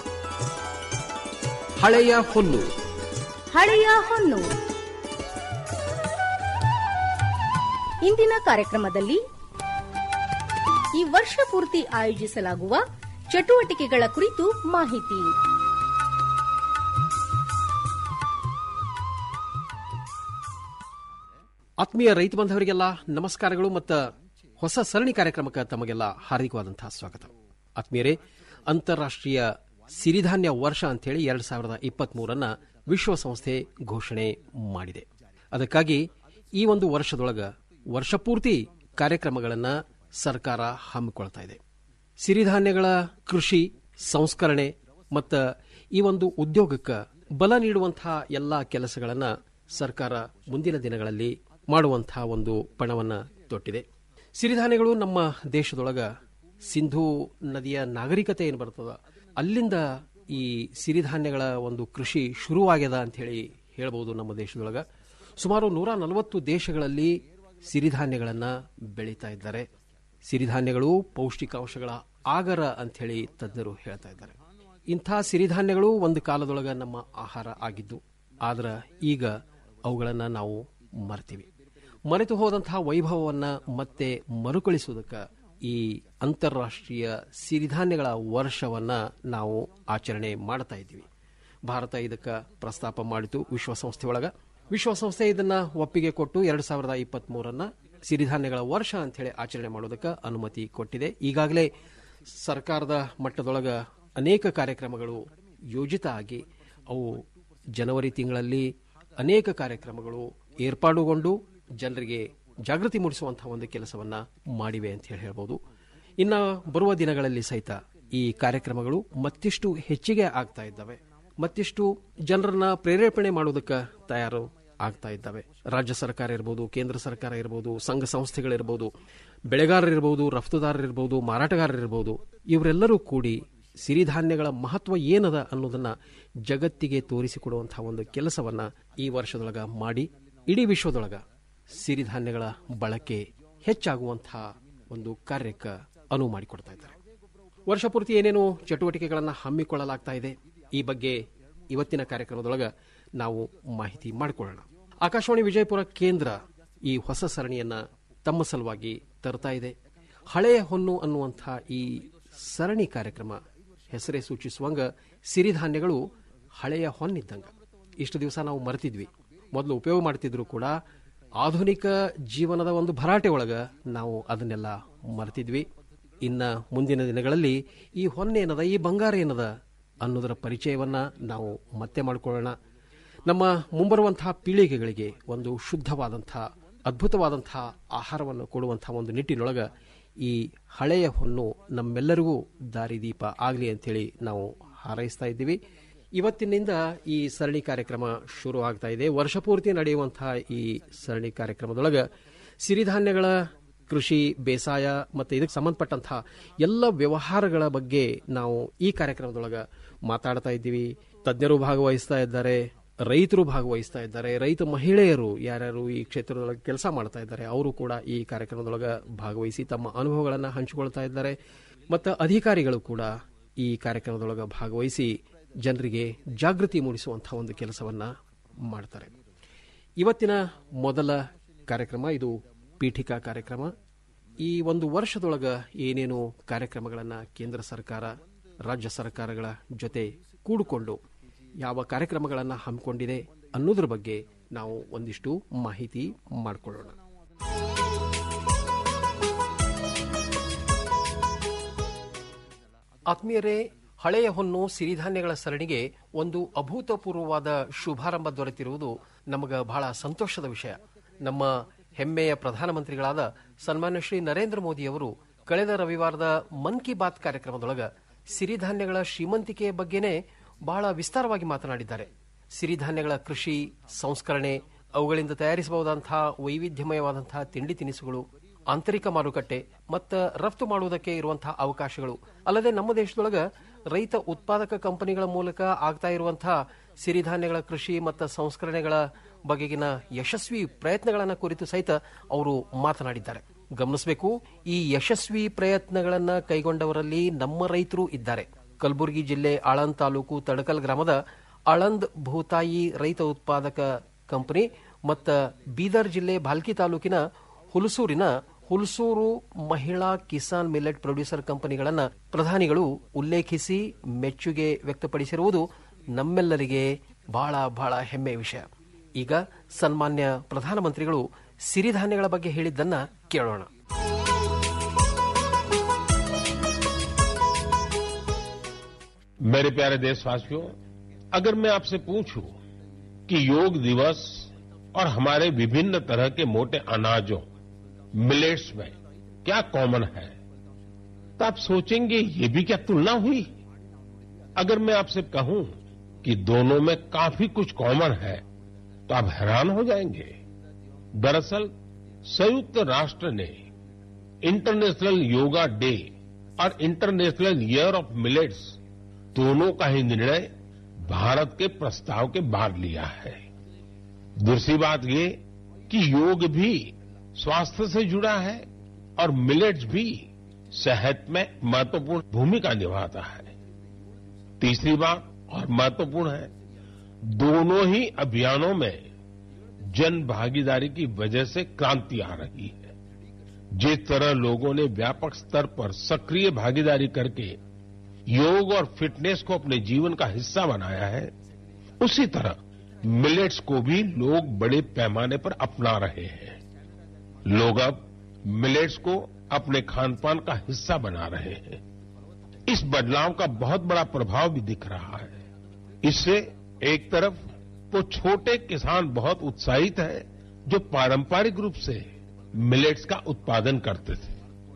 ಹಳೆಯ ಹೊನ್ನು ಹಳೆಯ ಹೊನ್ನು ಇಂದಿನ ಕಾರ್ಯಕ್ರಮದಲ್ಲಿ ಈ ವರ್ಷ ಪೂರ್ತಿ ಆಯೋಜಿಸಲಾಗುವ ಚಟುವಟಿಕೆಗಳ ಕುರಿತು ಮಾಹಿತಿ ಆತ್ಮೀಯ ರೈತ ಬಾಂಧವರಿಗೆಲ್ಲ ನಮಸ್ಕಾರಗಳು ಮತ್ತು ಹೊಸ ಸರಣಿ ಕಾರ್ಯಕ್ರಮಕ್ಕೆ ತಮಗೆಲ್ಲ ಹಾರ್ದಿಕವಾದಂತಹ ಸ್ವಾಗತ ಆತ್ಮೀಯರೇ ಅಂತಾರಾಷ್ಟೀಯ ಸಿರಿಧಾನ್ಯ ವರ್ಷ ಅಂತೇಳಿ ಎರಡ್ ಸಾವಿರದ ಇಪ್ಪತ್ತ್ ಮೂರನ್ನ ವಿಶ್ವಸಂಸ್ಥೆ ಘೋಷಣೆ ಮಾಡಿದೆ ಅದಕ್ಕಾಗಿ ಈ ಒಂದು ವರ್ಷದೊಳಗ ವರ್ಷಪೂರ್ತಿ ಕಾರ್ಯಕ್ರಮಗಳನ್ನು ಸರ್ಕಾರ ಹಮ್ಮಿಕೊಳ್ತಾ ಇದೆ ಸಿರಿಧಾನ್ಯಗಳ ಕೃಷಿ ಸಂಸ್ಕರಣೆ ಮತ್ತು ಈ ಒಂದು ಉದ್ಯೋಗಕ್ಕೆ ಬಲ ನೀಡುವಂತಹ ಎಲ್ಲ ಕೆಲಸಗಳನ್ನು ಸರ್ಕಾರ ಮುಂದಿನ ದಿನಗಳಲ್ಲಿ ಮಾಡುವಂತಹ ಒಂದು ಪಣವನ್ನು ತೊಟ್ಟಿದೆ ಸಿರಿಧಾನ್ಯಗಳು ನಮ್ಮ ದೇಶದೊಳಗ ಸಿಂಧೂ ನದಿಯ ನಾಗರಿಕತೆ ಏನು ಬರ್ತದ ಅಲ್ಲಿಂದ ಈ ಸಿರಿಧಾನ್ಯಗಳ ಒಂದು ಕೃಷಿ ಶುರುವಾಗ್ಯದ ಅಂತ ಹೇಳಿ ಹೇಳ್ಬೋದು ನಮ್ಮ ದೇಶದೊಳಗ ಸುಮಾರು ನೂರ ನಲವತ್ತು ದೇಶಗಳಲ್ಲಿ ಸಿರಿಧಾನ್ಯಗಳನ್ನು ಬೆಳೀತಾ ಇದ್ದಾರೆ ಸಿರಿಧಾನ್ಯಗಳು ಪೌಷ್ಟಿಕಾಂಶಗಳ ಆಗರ ಅಂತ ಹೇಳಿ ತಜ್ಞರು ಹೇಳ್ತಾ ಇದ್ದಾರೆ ಇಂಥ ಸಿರಿಧಾನ್ಯಗಳು ಒಂದು ಕಾಲದೊಳಗ ನಮ್ಮ ಆಹಾರ ಆಗಿದ್ದು ಆದ್ರೆ ಈಗ ಅವುಗಳನ್ನು ನಾವು ಮರ್ತೀವಿ ಮರೆತು ಹೋದಂತಹ ವೈಭವವನ್ನ ಮತ್ತೆ ಮರುಕಳಿಸುವುದಕ್ಕೆ ಈ ಅಂತಾರಾಷ್ಟೀಯ ಸಿರಿಧಾನ್ಯಗಳ ವರ್ಷವನ್ನ ನಾವು ಆಚರಣೆ ಮಾಡ್ತಾ ಇದ್ದೀವಿ ಭಾರತ ಇದಕ್ಕೆ ಪ್ರಸ್ತಾಪ ಮಾಡಿತು ವಿಶ್ವಸಂಸ್ಥೆ ಒಳಗ ವಿಶ್ವಸಂಸ್ಥೆ ಇದನ್ನ ಒಪ್ಪಿಗೆ ಕೊಟ್ಟು ಎರಡ್ ಸಾವಿರದ ಇಪ್ಪತ್ತ್ ಮೂರನ್ನ ಸಿರಿಧಾನ್ಯಗಳ ವರ್ಷ ಅಂತ ಹೇಳಿ ಆಚರಣೆ ಮಾಡೋದಕ್ಕೆ ಅನುಮತಿ ಕೊಟ್ಟಿದೆ ಈಗಾಗಲೇ ಸರ್ಕಾರದ ಮಟ್ಟದೊಳಗ ಅನೇಕ ಕಾರ್ಯಕ್ರಮಗಳು ಯೋಜಿತ ಆಗಿ ಅವು ಜನವರಿ ತಿಂಗಳಲ್ಲಿ ಅನೇಕ ಕಾರ್ಯಕ್ರಮಗಳು ಏರ್ಪಾಡುಗೊಂಡು ಜನರಿಗೆ ಜಾಗೃತಿ ಮೂಡಿಸುವಂತಹ ಒಂದು ಕೆಲಸವನ್ನ ಮಾಡಿವೆ ಅಂತ ಹೇಳಿ ಹೇಳ್ಬೋದು ಇನ್ನ ಬರುವ ದಿನಗಳಲ್ಲಿ ಸಹಿತ ಈ ಕಾರ್ಯಕ್ರಮಗಳು ಮತ್ತಿಷ್ಟು ಹೆಚ್ಚಿಗೆ ಆಗ್ತಾ ಇದ್ದಾವೆ ಮತ್ತಿಷ್ಟು ಜನರನ್ನ ಪ್ರೇರೇಪಣೆ ಮಾಡೋದಕ್ಕೆ ತಯಾರು ಆಗ್ತಾ ಇದ್ದಾವೆ ರಾಜ್ಯ ಸರ್ಕಾರ ಇರ್ಬೋದು ಕೇಂದ್ರ ಸರ್ಕಾರ ಇರ್ಬೋದು ಸಂಘ ಸಂಸ್ಥೆಗಳಿರ್ಬೋದು ಬೆಳೆಗಾರರಿರ್ಬೋದು ರಫ್ತುದಾರರಿರ್ಬೋದು ಮಾರಾಟಗಾರರಿರ್ಬೋದು ಇವರೆಲ್ಲರೂ ಕೂಡಿ ಸಿರಿಧಾನ್ಯಗಳ ಮಹತ್ವ ಏನದ ಅನ್ನೋದನ್ನ ಜಗತ್ತಿಗೆ ತೋರಿಸಿಕೊಡುವಂತಹ ಒಂದು ಕೆಲಸವನ್ನ ಈ ವರ್ಷದೊಳಗ ಮಾಡಿ ಇಡೀ ವಿಶ್ವದೊಳಗ ಸಿರಿಧಾನ್ಯಗಳ ಬಳಕೆ ಹೆಚ್ಚಾಗುವಂತಹ ಒಂದು ಕಾರ್ಯಕ್ಕೆ ಅನುವು ಮಾಡಿಕೊಡ್ತಾ ಇದ್ದಾರೆ ವರ್ಷಪೂರ್ತಿ ಏನೇನು ಚಟುವಟಿಕೆಗಳನ್ನು ಹಮ್ಮಿಕೊಳ್ಳಲಾಗ್ತಾ ಇದೆ ಈ ಬಗ್ಗೆ ಇವತ್ತಿನ ಕಾರ್ಯಕ್ರಮದೊಳಗ ನಾವು ಮಾಹಿತಿ ಮಾಡಿಕೊಳ್ಳೋಣ ಆಕಾಶವಾಣಿ ವಿಜಯಪುರ ಕೇಂದ್ರ ಈ ಹೊಸ ಸರಣಿಯನ್ನ ತಮ್ಮ ಸಲುವಾಗಿ ತರ್ತಾ ಇದೆ ಹಳೆಯ ಹೊನ್ನು ಅನ್ನುವಂಥ ಈ ಸರಣಿ ಕಾರ್ಯಕ್ರಮ ಹೆಸರೇ ಸೂಚಿಸುವಂಗ ಸಿರಿಧಾನ್ಯಗಳು ಹಳೆಯ ಹೊನ್ನಿದ್ದಂಗ ಇಷ್ಟು ದಿವಸ ನಾವು ಮರೆತಿದ್ವಿ ಮೊದಲು ಉಪಯೋಗ ಮಾಡ್ತಿದ್ರು ಕೂಡ ಆಧುನಿಕ ಜೀವನದ ಒಂದು ಭರಾಟೆ ಒಳಗ ನಾವು ಅದನ್ನೆಲ್ಲ ಮರೆತಿದ್ವಿ ಇನ್ನ ಮುಂದಿನ ದಿನಗಳಲ್ಲಿ ಈ ಹೊನ್ನೇನದ ಈ ಬಂಗಾರ ಏನದ ಅನ್ನೋದರ ಪರಿಚಯವನ್ನ ನಾವು ಮತ್ತೆ ಮಾಡಿಕೊಳ್ಳೋಣ ನಮ್ಮ ಮುಂಬರುವಂತಹ ಪೀಳಿಗೆಗಳಿಗೆ ಒಂದು ಶುದ್ಧವಾದಂತಹ ಅದ್ಭುತವಾದಂತಹ ಆಹಾರವನ್ನು ಕೊಡುವಂತಹ ಒಂದು ನಿಟ್ಟಿನೊಳಗ ಈ ಹಳೆಯ ಹೊನ್ನು ನಮ್ಮೆಲ್ಲರಿಗೂ ದಾರಿದೀಪ ಆಗಲಿ ಅಂತೇಳಿ ನಾವು ಹಾರೈಸ್ತಾ ಇದ್ದೀವಿ ಇವತ್ತಿನಿಂದ ಈ ಸರಣಿ ಕಾರ್ಯಕ್ರಮ ಶುರು ಆಗ್ತಾ ಇದೆ ವರ್ಷಪೂರ್ತಿ ನಡೆಯುವಂತಹ ಈ ಸರಣಿ ಕಾರ್ಯಕ್ರಮದೊಳಗ ಸಿರಿಧಾನ್ಯಗಳ ಕೃಷಿ ಬೇಸಾಯ ಮತ್ತು ಇದಕ್ಕೆ ಸಂಬಂಧಪಟ್ಟಂತಹ ಎಲ್ಲ ವ್ಯವಹಾರಗಳ ಬಗ್ಗೆ ನಾವು ಈ ಕಾರ್ಯಕ್ರಮದೊಳಗ ಮಾತಾಡ್ತಾ ಇದ್ದೀವಿ ತಜ್ಞರು ಭಾಗವಹಿಸ್ತಾ ಇದ್ದಾರೆ ರೈತರು ಭಾಗವಹಿಸ್ತಾ ಇದ್ದಾರೆ ರೈತ ಮಹಿಳೆಯರು ಯಾರ್ಯಾರು ಈ ಕ್ಷೇತ್ರದೊಳಗೆ ಕೆಲಸ ಮಾಡ್ತಾ ಇದ್ದಾರೆ ಅವರು ಕೂಡ ಈ ಕಾರ್ಯಕ್ರಮದೊಳಗ ಭಾಗವಹಿಸಿ ತಮ್ಮ ಅನುಭವಗಳನ್ನು ಹಂಚಿಕೊಳ್ತಾ ಇದ್ದಾರೆ ಮತ್ತು ಅಧಿಕಾರಿಗಳು ಕೂಡ ಈ ಕಾರ್ಯಕ್ರಮದೊಳಗ ಭಾಗವಹಿಸಿ ಜನರಿಗೆ ಜಾಗೃತಿ ಮೂಡಿಸುವಂತಹ ಒಂದು ಕೆಲಸವನ್ನ ಮಾಡ್ತಾರೆ ಇವತ್ತಿನ ಮೊದಲ ಕಾರ್ಯಕ್ರಮ ಇದು ಪೀಠಿಕಾ ಕಾರ್ಯಕ್ರಮ ಈ ಒಂದು ವರ್ಷದೊಳಗ ಏನೇನು ಕಾರ್ಯಕ್ರಮಗಳನ್ನು ಕೇಂದ್ರ ಸರ್ಕಾರ ರಾಜ್ಯ ಸರ್ಕಾರಗಳ ಜೊತೆ ಕೂಡಿಕೊಂಡು ಯಾವ ಕಾರ್ಯಕ್ರಮಗಳನ್ನು ಹಮ್ಮಿಕೊಂಡಿದೆ ಅನ್ನೋದ್ರ ಬಗ್ಗೆ ನಾವು ಒಂದಿಷ್ಟು ಮಾಹಿತಿ ಮಾಡಿಕೊಳ್ಳೋಣ ಆತ್ಮೀಯರೇ ಹಳೆಯ ಹೊನ್ನು ಸಿರಿಧಾನ್ಯಗಳ ಸರಣಿಗೆ ಒಂದು ಅಭೂತಪೂರ್ವವಾದ ಶುಭಾರಂಭ ದೊರೆತಿರುವುದು ನಮಗ ಬಹಳ ಸಂತೋಷದ ವಿಷಯ ನಮ್ಮ ಹೆಮ್ಮೆಯ ಪ್ರಧಾನಮಂತ್ರಿಗಳಾದ ಸನ್ಮಾನ್ಯ ಶ್ರೀ ನರೇಂದ್ರ ಮೋದಿಯವರು ಕಳೆದ ರವಿವಾರದ ಮನ್ ಕಿ ಬಾತ್ ಕಾರ್ಯಕ್ರಮದೊಳಗ ಸಿರಿಧಾನ್ಯಗಳ ಶ್ರೀಮಂತಿಕೆಯ ಬಗ್ಗೆನೇ ಬಹಳ ವಿಸ್ತಾರವಾಗಿ ಮಾತನಾಡಿದ್ದಾರೆ ಸಿರಿಧಾನ್ಯಗಳ ಕೃಷಿ ಸಂಸ್ಕರಣೆ ಅವುಗಳಿಂದ ತಯಾರಿಸಬಹುದಂತಹ ವೈವಿಧ್ಯಮಯವಾದಂತಹ ತಿಂಡಿ ತಿನಿಸುಗಳು ಆಂತರಿಕ ಮಾರುಕಟ್ಟೆ ಮತ್ತು ರಫ್ತು ಮಾಡುವುದಕ್ಕೆ ಇರುವಂತಹ ಅವಕಾಶಗಳು ಅಲ್ಲದೆ ನಮ್ಮ ದೇಶದೊಳಗ ರೈತ ಉತ್ಪಾದಕ ಕಂಪನಿಗಳ ಮೂಲಕ ಆಗ್ತಾ ಇರುವಂತಹ ಸಿರಿಧಾನ್ಯಗಳ ಕೃಷಿ ಮತ್ತು ಸಂಸ್ಕರಣೆಗಳ ಬಗೆಗಿನ ಯಶಸ್ವಿ ಪ್ರಯತ್ನಗಳನ್ನು ಕುರಿತು ಸಹಿತ ಅವರು ಮಾತನಾಡಿದ್ದಾರೆ ಗಮನಿಸಬೇಕು ಈ ಯಶಸ್ವಿ ಪ್ರಯತ್ನಗಳನ್ನು ಕೈಗೊಂಡವರಲ್ಲಿ ನಮ್ಮ ರೈತರು ಇದ್ದಾರೆ ಕಲಬುರಗಿ ಜಿಲ್ಲೆ ಆಳಂದ್ ತಾಲೂಕು ತಡಕಲ್ ಗ್ರಾಮದ ಆಳಂದ್ ಭೂತಾಯಿ ರೈತ ಉತ್ಪಾದಕ ಕಂಪನಿ ಮತ್ತು ಬೀದರ್ ಜಿಲ್ಲೆ ಭಾಲ್ಕಿ ತಾಲೂಕಿನ ಹುಲಸೂರಿನ ಹುಲ್ಸೂರು ಮಹಿಳಾ ಕಿಸಾನ್ ಮಿಲೆಟ್ ಪ್ರೊಡ್ಯೂಸರ್ ಕಂಪನಿಗಳನ್ನು ಪ್ರಧಾನಿಗಳು ಉಲ್ಲೇಖಿಸಿ ಮೆಚ್ಚುಗೆ ವ್ಯಕ್ತಪಡಿಸಿರುವುದು ನಮ್ಮೆಲ್ಲರಿಗೆ ಬಹಳ ಬಹಳ ಹೆಮ್ಮೆಯ ವಿಷಯ ಈಗ ಸನ್ಮಾನ್ಯ ಪ್ರಧಾನಮಂತ್ರಿಗಳು ಸಿರಿಧಾನ್ಯಗಳ ಬಗ್ಗೆ ಹೇಳಿದ್ದನ್ನ ಕೇಳೋಣ मेरे प्यारे देशवासियों अगर मैं आपसे पूछूं कि योग दिवस और हमारे विभिन्न तरह के मोटे अनाजों मिलेट्स में क्या कॉमन है तो आप सोचेंगे ये भी क्या तुलना हुई अगर मैं आपसे कहूं कि दोनों में काफी कुछ कॉमन है तो आप हैरान हो जाएंगे दरअसल संयुक्त राष्ट्र ने इंटरनेशनल योगा डे और इंटरनेशनल ईयर ऑफ मिलेट्स दोनों का ही निर्णय भारत के प्रस्ताव के बाद लिया है दूसरी बात ये कि योग भी स्वास्थ्य से जुड़ा है और मिलेट्स भी सेहत में महत्वपूर्ण भूमिका निभाता है तीसरी बात और महत्वपूर्ण है दोनों ही अभियानों में जन भागीदारी की वजह से क्रांति आ रही है जिस तरह लोगों ने व्यापक स्तर पर सक्रिय भागीदारी करके योग और फिटनेस को अपने जीवन का हिस्सा बनाया है उसी तरह मिलेट्स को भी लोग बड़े पैमाने पर अपना रहे हैं लोग अब मिलेट्स को अपने खान पान का हिस्सा बना रहे हैं इस बदलाव का बहुत बड़ा प्रभाव भी दिख रहा है इससे एक तरफ वो छोटे किसान बहुत उत्साहित हैं जो पारंपरिक रूप से मिलेट्स का उत्पादन करते थे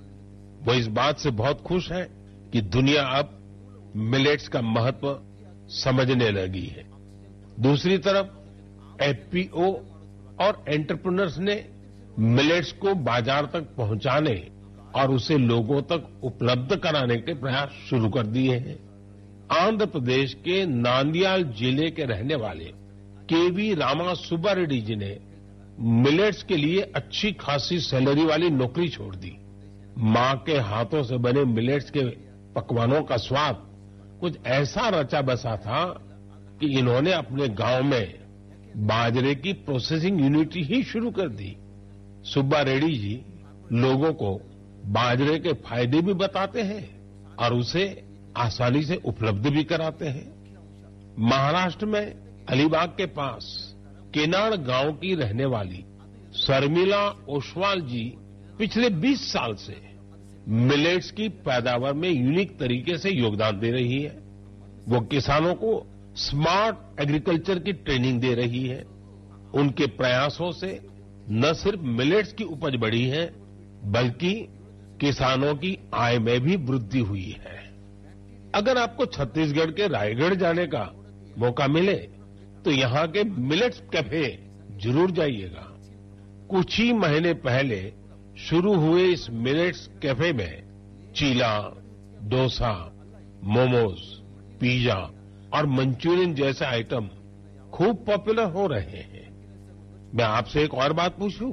वो इस बात से बहुत खुश हैं कि दुनिया अब मिलेट्स का महत्व समझने लगी है दूसरी तरफ एफपीओ और एंटरप्रेन्योर्स ने मिलेट्स को बाजार तक पहुंचाने और उसे लोगों तक उपलब्ध कराने के प्रयास शुरू कर दिए हैं आंध्र प्रदेश के नांदियाल जिले के रहने वाले केवी रामा सुब्बा रेड्डी जी ने मिलेट्स के लिए अच्छी खासी सैलरी वाली नौकरी छोड़ दी मां के हाथों से बने मिलेट्स के पकवानों का स्वाद कुछ ऐसा रचा बसा था कि इन्होंने अपने गांव में बाजरे की प्रोसेसिंग यूनिट ही शुरू कर दी सुब्बा रेड्डी जी लोगों को बाजरे के फायदे भी बताते हैं और उसे आसानी से उपलब्ध भी कराते हैं महाराष्ट्र में अलीबाग के पास केनाड़ गांव की रहने वाली शर्मिला ओसवाल जी पिछले 20 साल से मिलेट्स की पैदावार में यूनिक तरीके से योगदान दे रही है वो किसानों को स्मार्ट एग्रीकल्चर की ट्रेनिंग दे रही है उनके प्रयासों से न सिर्फ मिलेट्स की उपज बढ़ी है बल्कि किसानों की आय में भी वृद्धि हुई है अगर आपको छत्तीसगढ़ के रायगढ़ जाने का मौका मिले तो यहाँ के मिलेट्स कैफे जरूर जाइएगा कुछ ही महीने पहले शुरू हुए इस मिलेट्स कैफे में चीला डोसा मोमोज पिज्जा और मंचूरियन जैसे आइटम खूब पॉपुलर हो रहे हैं मैं आपसे एक और बात पूछूं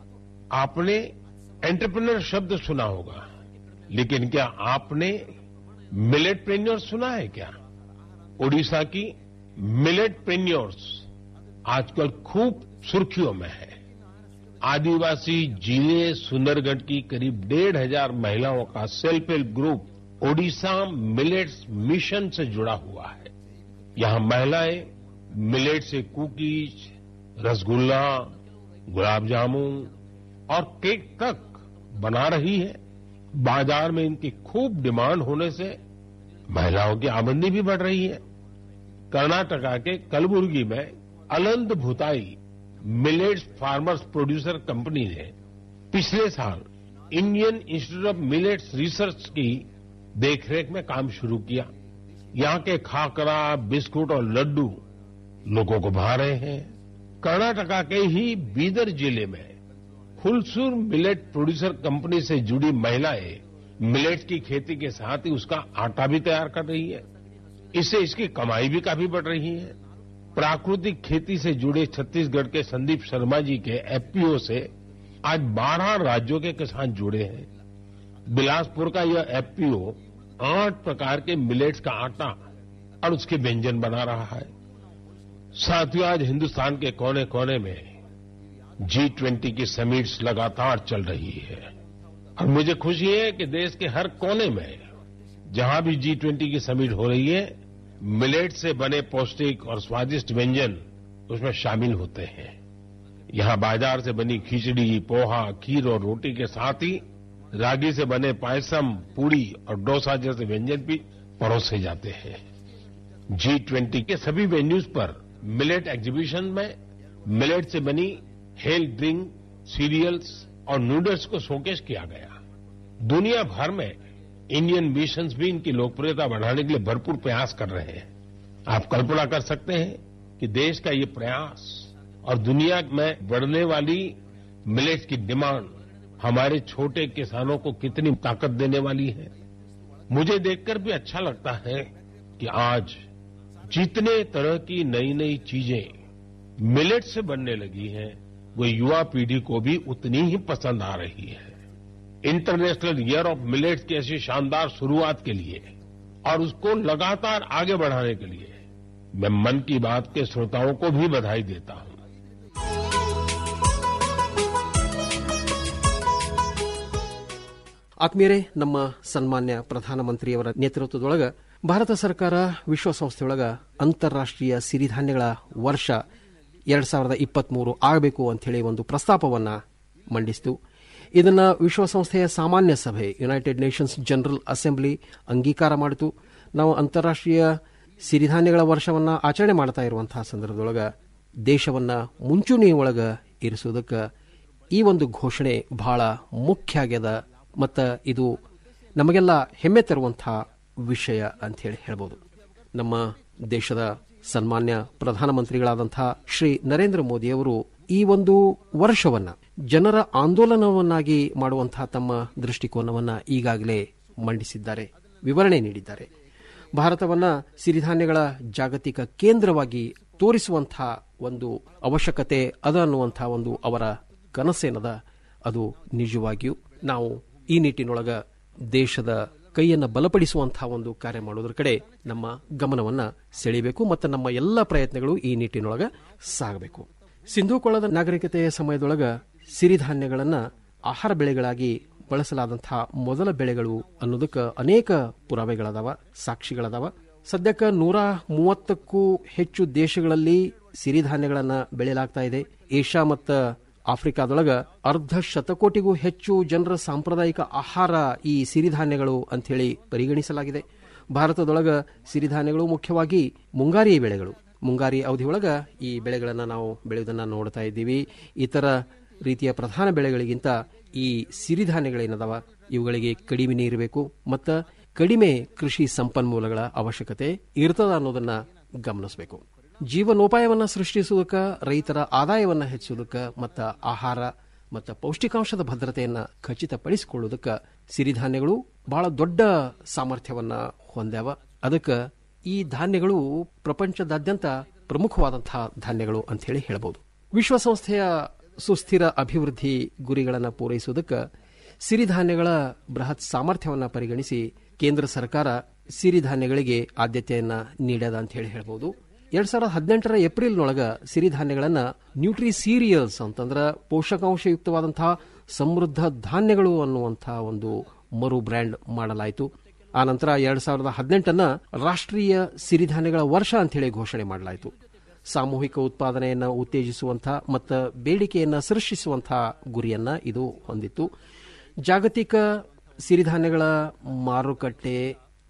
आपने एंटरप्रेन्योर शब्द सुना होगा लेकिन क्या आपने मिलेट प्रेन्योर सुना है क्या ओडिशा की मिलेट प्रेन्योर्स आजकल खूब सुर्खियों में है आदिवासी जिले सुंदरगढ़ की करीब डेढ़ हजार महिलाओं का self help group Odisha millets mission से जुड़ा हुआ है यहां महिलाएं मिलेट से कुकीज रसगुल्ला गुलाब जामुन और केक तक बना रही है बाजार में इनकी खूब डिमांड होने से महिलाओं की आमदनी भी बढ़ रही है कर्नाटका के कलबुर्गी में Aland Bhutai millets farmers producer company ने पिछले साल Indian institute of millets research की देखरेख में काम शुरू किया यहाँ के खाकरा बिस्कुट और लड्डू लोगों को भा रहे हैं कर्नाटका के ही बीदर जिले में हुलसूर मिलेट प्रोड्यूसर कंपनी से जुड़ी महिलाएं मिलेट्स की खेती के साथ ही उसका आटा भी तैयार कर रही है इससे इसकी कमाई भी काफी बढ़ रही है प्राकृतिक खेती से जुड़े छत्तीसगढ़ के संदीप शर्मा जी के एफपीओ से आज 12 राज्यों के किसान जुड़े हैं बिलासपुर का यह एफपीओ आठ प्रकार के मिलेट्स का आटा और उसके व्यंजन बना रहा है साथियों आज हिंदुस्तान के कोने कोने में जी ट्वेंटी की समिट्स लगातार चल रही है और मुझे खुशी है कि देश के हर कोने में जहां भी जी ट्वेंटी की समिट हो रही है मिलेट से बने पौष्टिक और स्वादिष्ट व्यंजन उसमें शामिल होते हैं यहां बाजार से बनी खिचड़ी पोहा खीर और रोटी के साथ ही रागी से बने पायसम पूड़ी और डोसा जैसे व्यंजन भी परोसे जाते हैं जी ट्वेंटी के सभी वेन्यूज पर मिलेट एग्जीबिशन में मिलेट से बनी हेल्थ ड्रिंक सीरियल्स और नूडल्स को शोकेश किया गया दुनिया भर में इंडियन मिशंस भी इनकी लोकप्रियता बढ़ाने के लिए भरपूर प्रयास कर रहे हैं आप कल्पना कर सकते हैं कि देश का ये प्रयास और दुनिया में बढ़ने वाली मिलेट्स की डिमांड हमारे छोटे किसानों को कितनी ताकत देने वाली है मुझे देखकर भी अच्छा लगता है कि आज जितने तरह की नई नई चीजें मिलेट से बनने लगी हैं वो युवा पीढ़ी को भी उतनी ही पसंद आ रही है इंटरनेशनल ईयर ऑफ मिलेट्स की ऐसी शानदार शुरुआत के लिए और उसको लगातार आगे बढ़ाने के लिए मैं मन की बात के श्रोताओं को भी बधाई देता हूं ಆತ್ಮೀಯರೇ ನಮ್ಮ ಸನ್ಮಾನ್ಯ ಪ್ರಧಾನಮಂತ್ರಿಯವರ ನೇತೃತ್ವದೊಳಗ ಭಾರತ ಸರ್ಕಾರ ವಿಶ್ವಸಂಸ್ಥೆಯೊಳಗ ಅಂತಾರಾಷ್ಟೀಯ ಸಿರಿಧಾನ್ಯಗಳ ವರ್ಷ ಎರಡ್ ಸಾವಿರದ ಇಪ್ಪತ್ಮೂರು ಆಗಬೇಕು ಅಂಥೇಳಿ ಒಂದು ಪ್ರಸ್ತಾಪವನ್ನ ಮಂಡಿಸಿತು ಇದನ್ನ ವಿಶ್ವಸಂಸ್ಥೆಯ ಸಾಮಾನ್ಯ ಸಭೆ ಯುನೈಟೆಡ್ ನೇಷನ್ಸ್ ಜನರಲ್ ಅಸೆಂಬ್ಲಿ ಅಂಗೀಕಾರ ಮಾಡಿತು ನಾವು ಅಂತಾರಾಷ್ಟೀಯ ಸಿರಿಧಾನ್ಯಗಳ ವರ್ಷವನ್ನ ಆಚರಣೆ ಮಾಡ್ತಾ ಇರುವಂತಹ ಸಂದರ್ಭದೊಳಗ ದೇಶವನ್ನ ಮುಂಚೂಣಿ ಒಳಗ ಇರಿಸುವುದಕ್ಕೆ ಈ ಒಂದು ಘೋಷಣೆ ಬಹಳ ಮುಖ್ಯ ಆಗ್ಯದ ಮತ್ತು ಇದು ನಮಗೆಲ್ಲ ಹೆಮ್ಮೆ ತರುವಂತಹ ವಿಷಯ ಅಂತ ಹೇಳಿ ಹೇಳ್ಬೋದು ನಮ್ಮ ದೇಶದ ಸನ್ಮಾನ್ಯ ಪ್ರಧಾನಮಂತ್ರಿಗಳಾದಂತಹ ಶ್ರೀ ನರೇಂದ್ರ ಮೋದಿಯವರು ಈ ಒಂದು ವರ್ಷವನ್ನ ಜನರ ಆಂದೋಲನವನ್ನಾಗಿ ಮಾಡುವಂತಹ ತಮ್ಮ ದೃಷ್ಟಿಕೋನವನ್ನ ಈಗಾಗಲೇ ಮಂಡಿಸಿದ್ದಾರೆ ವಿವರಣೆ ನೀಡಿದ್ದಾರೆ ಭಾರತವನ್ನ ಸಿರಿಧಾನ್ಯಗಳ ಜಾಗತಿಕ ಕೇಂದ್ರವಾಗಿ ತೋರಿಸುವಂತಹ ಒಂದು ಅವಶ್ಯಕತೆ ಅದ ಅನ್ನುವಂತಹ ಒಂದು ಅವರ ಕನಸೇನದ ಅದು ನಿಜವಾಗಿಯೂ ನಾವು ಈ ನಿಟ್ಟಿನೊಳಗ ದೇಶದ ಕೈಯನ್ನು ಬಲಪಡಿಸುವಂತಹ ಒಂದು ಕಾರ್ಯ ಮಾಡೋದ್ರ ಕಡೆ ನಮ್ಮ ಗಮನವನ್ನ ಸೆಳೆಯಬೇಕು ಮತ್ತು ನಮ್ಮ ಎಲ್ಲ ಪ್ರಯತ್ನಗಳು ಈ ನಿಟ್ಟಿನೊಳಗ ಸಾಗಬೇಕು ಸಿಂಧು ಕೊಳದ ನಾಗರಿಕತೆಯ ಸಮಯದೊಳಗ ಸಿರಿಧಾನ್ಯಗಳನ್ನ ಆಹಾರ ಬೆಳೆಗಳಾಗಿ ಬಳಸಲಾದಂತಹ ಮೊದಲ ಬೆಳೆಗಳು ಅನ್ನೋದಕ್ಕೆ ಅನೇಕ ಪುರಾವೆಗಳದಾವ ಸಾಕ್ಷಿಗಳದಾವ ಸದ್ಯಕ್ಕೆ ನೂರ ಮೂವತ್ತಕ್ಕೂ ಹೆಚ್ಚು ದೇಶಗಳಲ್ಲಿ ಸಿರಿಧಾನ್ಯಗಳನ್ನ ಬೆಳೆಯಲಾಗ್ತಾ ಇದೆ ಏಷ್ಯಾ ಮತ್ತು ಆಫ್ರಿಕಾದೊಳಗ ಅರ್ಧ ಶತಕೋಟಿಗೂ ಹೆಚ್ಚು ಜನರ ಸಾಂಪ್ರದಾಯಿಕ ಆಹಾರ ಈ ಸಿರಿಧಾನ್ಯಗಳು ಅಂಥೇಳಿ ಪರಿಗಣಿಸಲಾಗಿದೆ ಭಾರತದೊಳಗ ಸಿರಿಧಾನ್ಯಗಳು ಮುಖ್ಯವಾಗಿ ಮುಂಗಾರಿ ಬೆಳೆಗಳು ಮುಂಗಾರಿ ಅವಧಿಯೊಳಗ ಈ ಬೆಳೆಗಳನ್ನು ನಾವು ಬೆಳೆಯುವುದನ್ನು ನೋಡ್ತಾ ಇದ್ದೀವಿ ಇತರ ರೀತಿಯ ಪ್ರಧಾನ ಬೆಳೆಗಳಿಗಿಂತ ಈ ಸಿರಿಧಾನ್ಯಗಳೇನದಾವ ಇವುಗಳಿಗೆ ಕಡಿಮೆ ನೀರಬೇಕು ಮತ್ತು ಕಡಿಮೆ ಕೃಷಿ ಸಂಪನ್ಮೂಲಗಳ ಅವಶ್ಯಕತೆ ಇರ್ತದ ಅನ್ನೋದನ್ನ ಗಮನಿಸಬೇಕು ಜೀವನೋಪಾಯವನ್ನ ಸೃಷ್ಟಿಸುವುದಕ್ಕೆ ರೈತರ ಆದಾಯವನ್ನ ಹೆಚ್ಚಿಸುವುದಕ್ಕೆ ಮತ್ತು ಆಹಾರ ಮತ್ತು ಪೌಷ್ಟಿಕಾಂಶದ ಭದ್ರತೆಯನ್ನ ಖಚಿತಪಡಿಸಿಕೊಳ್ಳುವುದಕ್ಕೆ ಸಿರಿಧಾನ್ಯಗಳು ಬಹಳ ದೊಡ್ಡ ಸಾಮರ್ಥ್ಯವನ್ನ ಹೊಂದ್ಯಾವ ಅದಕ್ಕೆ ಈ ಧಾನ್ಯಗಳು ಪ್ರಪಂಚದಾದ್ಯಂತ ಪ್ರಮುಖವಾದಂತಹ ಧಾನ್ಯಗಳು ಅಂತ ಹೇಳಿ ಹೇಳಬಹುದು ವಿಶ್ವಸಂಸ್ಥೆಯ ಸುಸ್ಥಿರ ಅಭಿವೃದ್ಧಿ ಗುರಿಗಳನ್ನು ಪೂರೈಸುವುದಕ್ಕೆ ಸಿರಿಧಾನ್ಯಗಳ ಬೃಹತ್ ಸಾಮರ್ಥ್ಯವನ್ನು ಪರಿಗಣಿಸಿ ಕೇಂದ್ರ ಸರ್ಕಾರ ಸಿರಿಧಾನ್ಯಗಳಿಗೆ ಆದ್ಯತೆಯನ್ನ ನೀಡ್ಯದ ಅಂತ ಹೇಳಿ ಹೇಳ್ಬೋದು ಎರಡ್ ಸಾವಿರದ ಹದಿನೆಂಟರ ಏಪ್ರಿಲ್ನೊಳಗ ಸಿರಿಧಾನ್ಯಗಳನ್ನ ನ್ಯೂಟ್ರಿ ಸೀರಿಯಲ್ಸ್ ಅಂತಂದ್ರ ಪೋಷಕಾಂಶಯುಕ್ತವಾದಂತಹ ಸಮೃದ್ಧ ಧಾನ್ಯಗಳು ಅನ್ನುವಂತಹ ಒಂದು ಮರು ಬ್ರ್ಯಾಂಡ್ ಮಾಡಲಾಯಿತು ಆ ನಂತರ ಎರಡ್ ಸಾವಿರದ ಹದಿನೆಂಟನ್ನ ರಾಷ್ಟ್ರೀಯ ಸಿರಿಧಾನ್ಯಗಳ ವರ್ಷ ಅಂತ ಹೇಳಿ ಘೋಷಣೆ ಮಾಡಲಾಯಿತು ಸಾಮೂಹಿಕ ಉತ್ಪಾದನೆಯನ್ನು ಉತ್ತೇಜಿಸುವಂತಹ ಮತ್ತು ಬೇಡಿಕೆಯನ್ನು ಸೃಷ್ಟಿಸುವಂತಹ ಗುರಿಯನ್ನ ಇದು ಹೊಂದಿತ್ತು ಜಾಗತಿಕ ಸಿರಿಧಾನ್ಯಗಳ ಮಾರುಕಟ್ಟೆ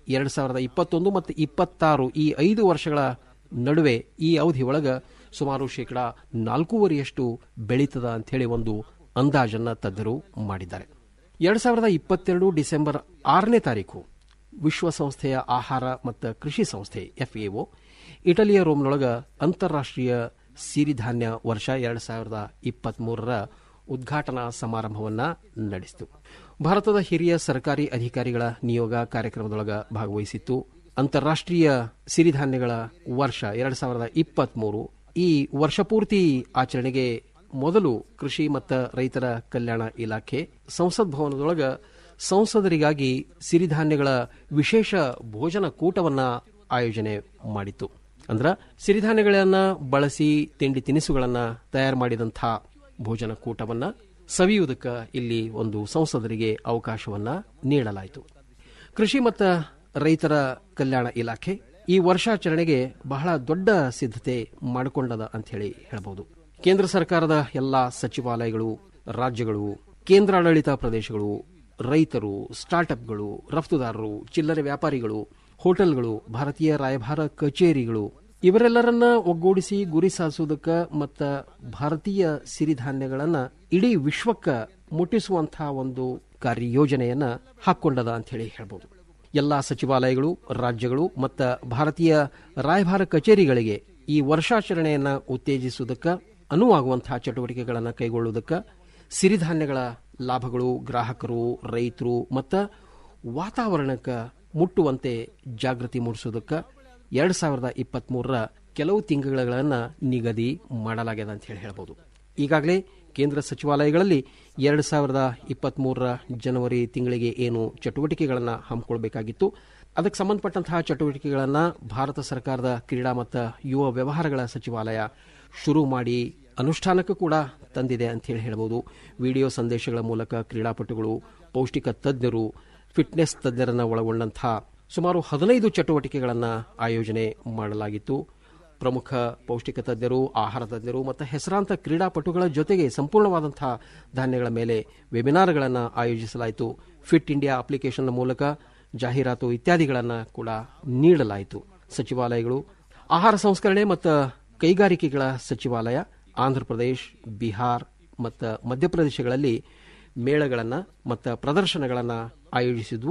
ಎರಡು ಸಾವಿರದ ಇಪ್ಪತ್ತೊಂದು ಮತ್ತು ಇಪ್ಪತ್ತಾರು ಈ ಐದು ವರ್ಷಗಳ ನಡುವೆ ಈ ಅವಧಿ ಒಳಗ ಸುಮಾರು ಶೇಕಡ ನಾಲ್ಕೂವರೆಯಷ್ಟು ಬೆಳೀತದ ಅಂಥೇಳಿ ಒಂದು ಅಂದಾಜನ್ನ ತಜ್ಞರು ಮಾಡಿದ್ದಾರೆ ಎರಡು ಸಾವಿರದ ಇಪ್ಪತ್ತೆರಡು ಡಿಸೆಂಬರ್ ಆರನೇ ತಾರೀಕು ವಿಶ್ವಸಂಸ್ಥೆಯ ಆಹಾರ ಮತ್ತು ಕೃಷಿ ಸಂಸ್ಥೆ ಎಫ್ಎಒ ಇಟಲಿಯ ರೋಮ್ನೊಳಗ ಅಂತಾರಾಷ್ಟ್ರೀಯ ಸಿರಿಧಾನ್ಯ ವರ್ಷ ಎರಡು ಸಾವಿರದ ಇಪ್ಪತ್ಮೂರರ ಉದ್ಘಾಟನಾ ಸಮಾರಂಭವನ್ನ ನಡೆಸಿತು ಭಾರತದ ಹಿರಿಯ ಸರ್ಕಾರಿ ಅಧಿಕಾರಿಗಳ ನಿಯೋಗ ಕಾರ್ಯಕ್ರಮದೊಳಗ ಭಾಗವಹಿಸಿತ್ತು ಅಂತಾರಾಷ್ಟ್ರೀಯ ಸಿರಿಧಾನ್ಯಗಳ ವರ್ಷ ಎರಡು ಸಾವಿರದ ಇಪ್ಪತ್ಮೂರು ಈ ವರ್ಷಪೂರ್ತಿ ಆಚರಣೆಗೆ ಮೊದಲು ಕೃಷಿ ಮತ್ತು ರೈತರ ಕಲ್ಯಾಣ ಇಲಾಖೆ ಸಂಸತ್ ಭವನದೊಳಗ ಸಂಸದರಿಗಾಗಿ ಸಿರಿಧಾನ್ಯಗಳ ವಿಶೇಷ ಭೋಜನ ಕೂಟವನ್ನ ಆಯೋಜನೆ ಮಾಡಿತ್ತು ಅಂದ್ರ ಸಿರಿಧಾನ್ಯಗಳನ್ನ ಬಳಸಿ ತಿಂಡಿ ತಿನಿಸುಗಳನ್ನ ತಯಾರು ಮಾಡಿದಂಥ ಭೋಜನ ಕೂಟವನ್ನ ಸವಿಯುವುದಕ್ಕೆ ಇಲ್ಲಿ ಒಂದು ಸಂಸದರಿಗೆ ಅವಕಾಶವನ್ನ ನೀಡಲಾಯಿತು ಕೃಷಿ ಮತ್ತು ರೈತರ ಕಲ್ಯಾಣ ಇಲಾಖೆ ಈ ವರ್ಷಾಚರಣೆಗೆ ಬಹಳ ದೊಡ್ಡ ಸಿದ್ಧತೆ ಮಾಡಿಕೊಂಡದ ಅಂತ ಹೇಳಿ ಹೇಳಬಹುದು ಕೇಂದ್ರ ಸರ್ಕಾರದ ಎಲ್ಲಾ ಸಚಿವಾಲಯಗಳು ರಾಜ್ಯಗಳು ಕೇಂದ್ರಾಡಳಿತ ಪ್ರದೇಶಗಳು ರೈತರು ಸ್ಟಾರ್ಟ್ಅಪ್ಗಳು ರಫ್ತುದಾರರು ಚಿಲ್ಲರೆ ವ್ಯಾಪಾರಿಗಳು ಹೋಟೆಲ್ಗಳು ಭಾರತೀಯ ರಾಯಭಾರ ಕಚೇರಿಗಳು ಇವರೆಲ್ಲರನ್ನ ಒಗ್ಗೂಡಿಸಿ ಗುರಿ ಸಾಧಿಸುವುದಕ್ಕೆ ಮತ್ತ ಭಾರತೀಯ ಸಿರಿಧಾನ್ಯಗಳನ್ನ ಇಡೀ ವಿಶ್ವಕ್ಕ ಮುಟ್ಟಿಸುವಂತಹ ಒಂದು ಕಾರ್ಯಯೋಜನೆಯನ್ನ ಹಾಕೊಂಡದ ಅಂತ ಹೇಳಿ ಹೇಳ್ಬೋದು ಎಲ್ಲಾ ಸಚಿವಾಲಯಗಳು ರಾಜ್ಯಗಳು ಮತ್ತು ಭಾರತೀಯ ರಾಯಭಾರ ಕಚೇರಿಗಳಿಗೆ ಈ ವರ್ಷಾಚರಣೆಯನ್ನ ಉತ್ತೇಜಿಸುವುದಕ್ಕೆ ಅನುವಾಗುವಂತಹ ಚಟುವಟಿಕೆಗಳನ್ನು ಕೈಗೊಳ್ಳುವುದಕ್ಕೆ ಸಿರಿಧಾನ್ಯಗಳ ಲಾಭಗಳು ಗ್ರಾಹಕರು ರೈತರು ಮತ್ತು ವಾತಾವರಣಕ್ಕೆ ಮುಟ್ಟುವಂತೆ ಜಾಗೃತಿ ಮೂಡಿಸುವುದಕ್ಕೆ ಎರಡು ಸಾವಿರದ ಇಪ್ಪತ್ಮೂರರ ಕೆಲವು ತಿಂಗಳುಗಳನ್ನು ನಿಗದಿ ಮಾಡಲಾಗಿದೆ ಅಂತ ಹೇಳಿ ಹೇಳ್ಬೋದು ಈಗಾಗಲೇ ಕೇಂದ್ರ ಸಚಿವಾಲಯಗಳಲ್ಲಿ ಎರಡು ಸಾವಿರದ ಇಪ್ಪತ್ಮೂರರ ಜನವರಿ ತಿಂಗಳಿಗೆ ಏನು ಚಟುವಟಿಕೆಗಳನ್ನು ಹಮ್ಮಿಕೊಳ್ಬೇಕಾಗಿತ್ತು ಅದಕ್ಕೆ ಸಂಬಂಧಪಟ್ಟಂತಹ ಚಟುವಟಿಕೆಗಳನ್ನು ಭಾರತ ಸರ್ಕಾರದ ಕ್ರೀಡಾ ಮತ್ತು ಯುವ ವ್ಯವಹಾರಗಳ ಸಚಿವಾಲಯ ಶುರು ಮಾಡಿ ಅನುಷ್ಠಾನಕ್ಕೂ ಕೂಡ ತಂದಿದೆ ಅಂತ ಹೇಳಿ ಹೇಳಬಹುದು ವಿಡಿಯೋ ಸಂದೇಶಗಳ ಮೂಲಕ ಕ್ರೀಡಾಪಟುಗಳು ಪೌಷ್ಟಿಕ ತಜ್ಞರು ಫಿಟ್ನೆಸ್ ತಜ್ಞರನ್ನು ಒಳಗೊಂಡಂತಹ ಸುಮಾರು ಹದಿನೈದು ಚಟುವಟಿಕೆಗಳನ್ನು ಆಯೋಜನೆ ಮಾಡಲಾಗಿತ್ತು ಪ್ರಮುಖ ಪೌಷ್ಟಿಕ ತಜ್ಞರು ಆಹಾರ ತಜ್ಞರು ಮತ್ತು ಹೆಸರಾಂತ ಕ್ರೀಡಾಪಟುಗಳ ಜೊತೆಗೆ ಸಂಪೂರ್ಣವಾದಂತಹ ಧಾನ್ಯಗಳ ಮೇಲೆ ವೆಬಿನಾರ್ಗಳನ್ನು ಆಯೋಜಿಸಲಾಯಿತು ಫಿಟ್ ಇಂಡಿಯಾ ಅಪ್ಲಿಕೇಶನ್ ಮೂಲಕ ಜಾಹೀರಾತು ಇತ್ಯಾದಿಗಳನ್ನು ಕೂಡ ನೀಡಲಾಯಿತು ಸಚಿವಾಲಯಗಳು ಆಹಾರ ಸಂಸ್ಕರಣೆ ಮತ್ತು ಕೈಗಾರಿಕೆಗಳ ಸಚಿವಾಲಯ ಆಂಧ್ರಪ್ರದೇಶ್ ಬಿಹಾರ್ ಮತ್ತು ಮಧ್ಯಪ್ರದೇಶಗಳಲ್ಲಿ ಮೇಳಗಳನ್ನು ಮತ್ತು ಪ್ರದರ್ಶನಗಳನ್ನು ಆಯೋಜಿಸಿದ್ವು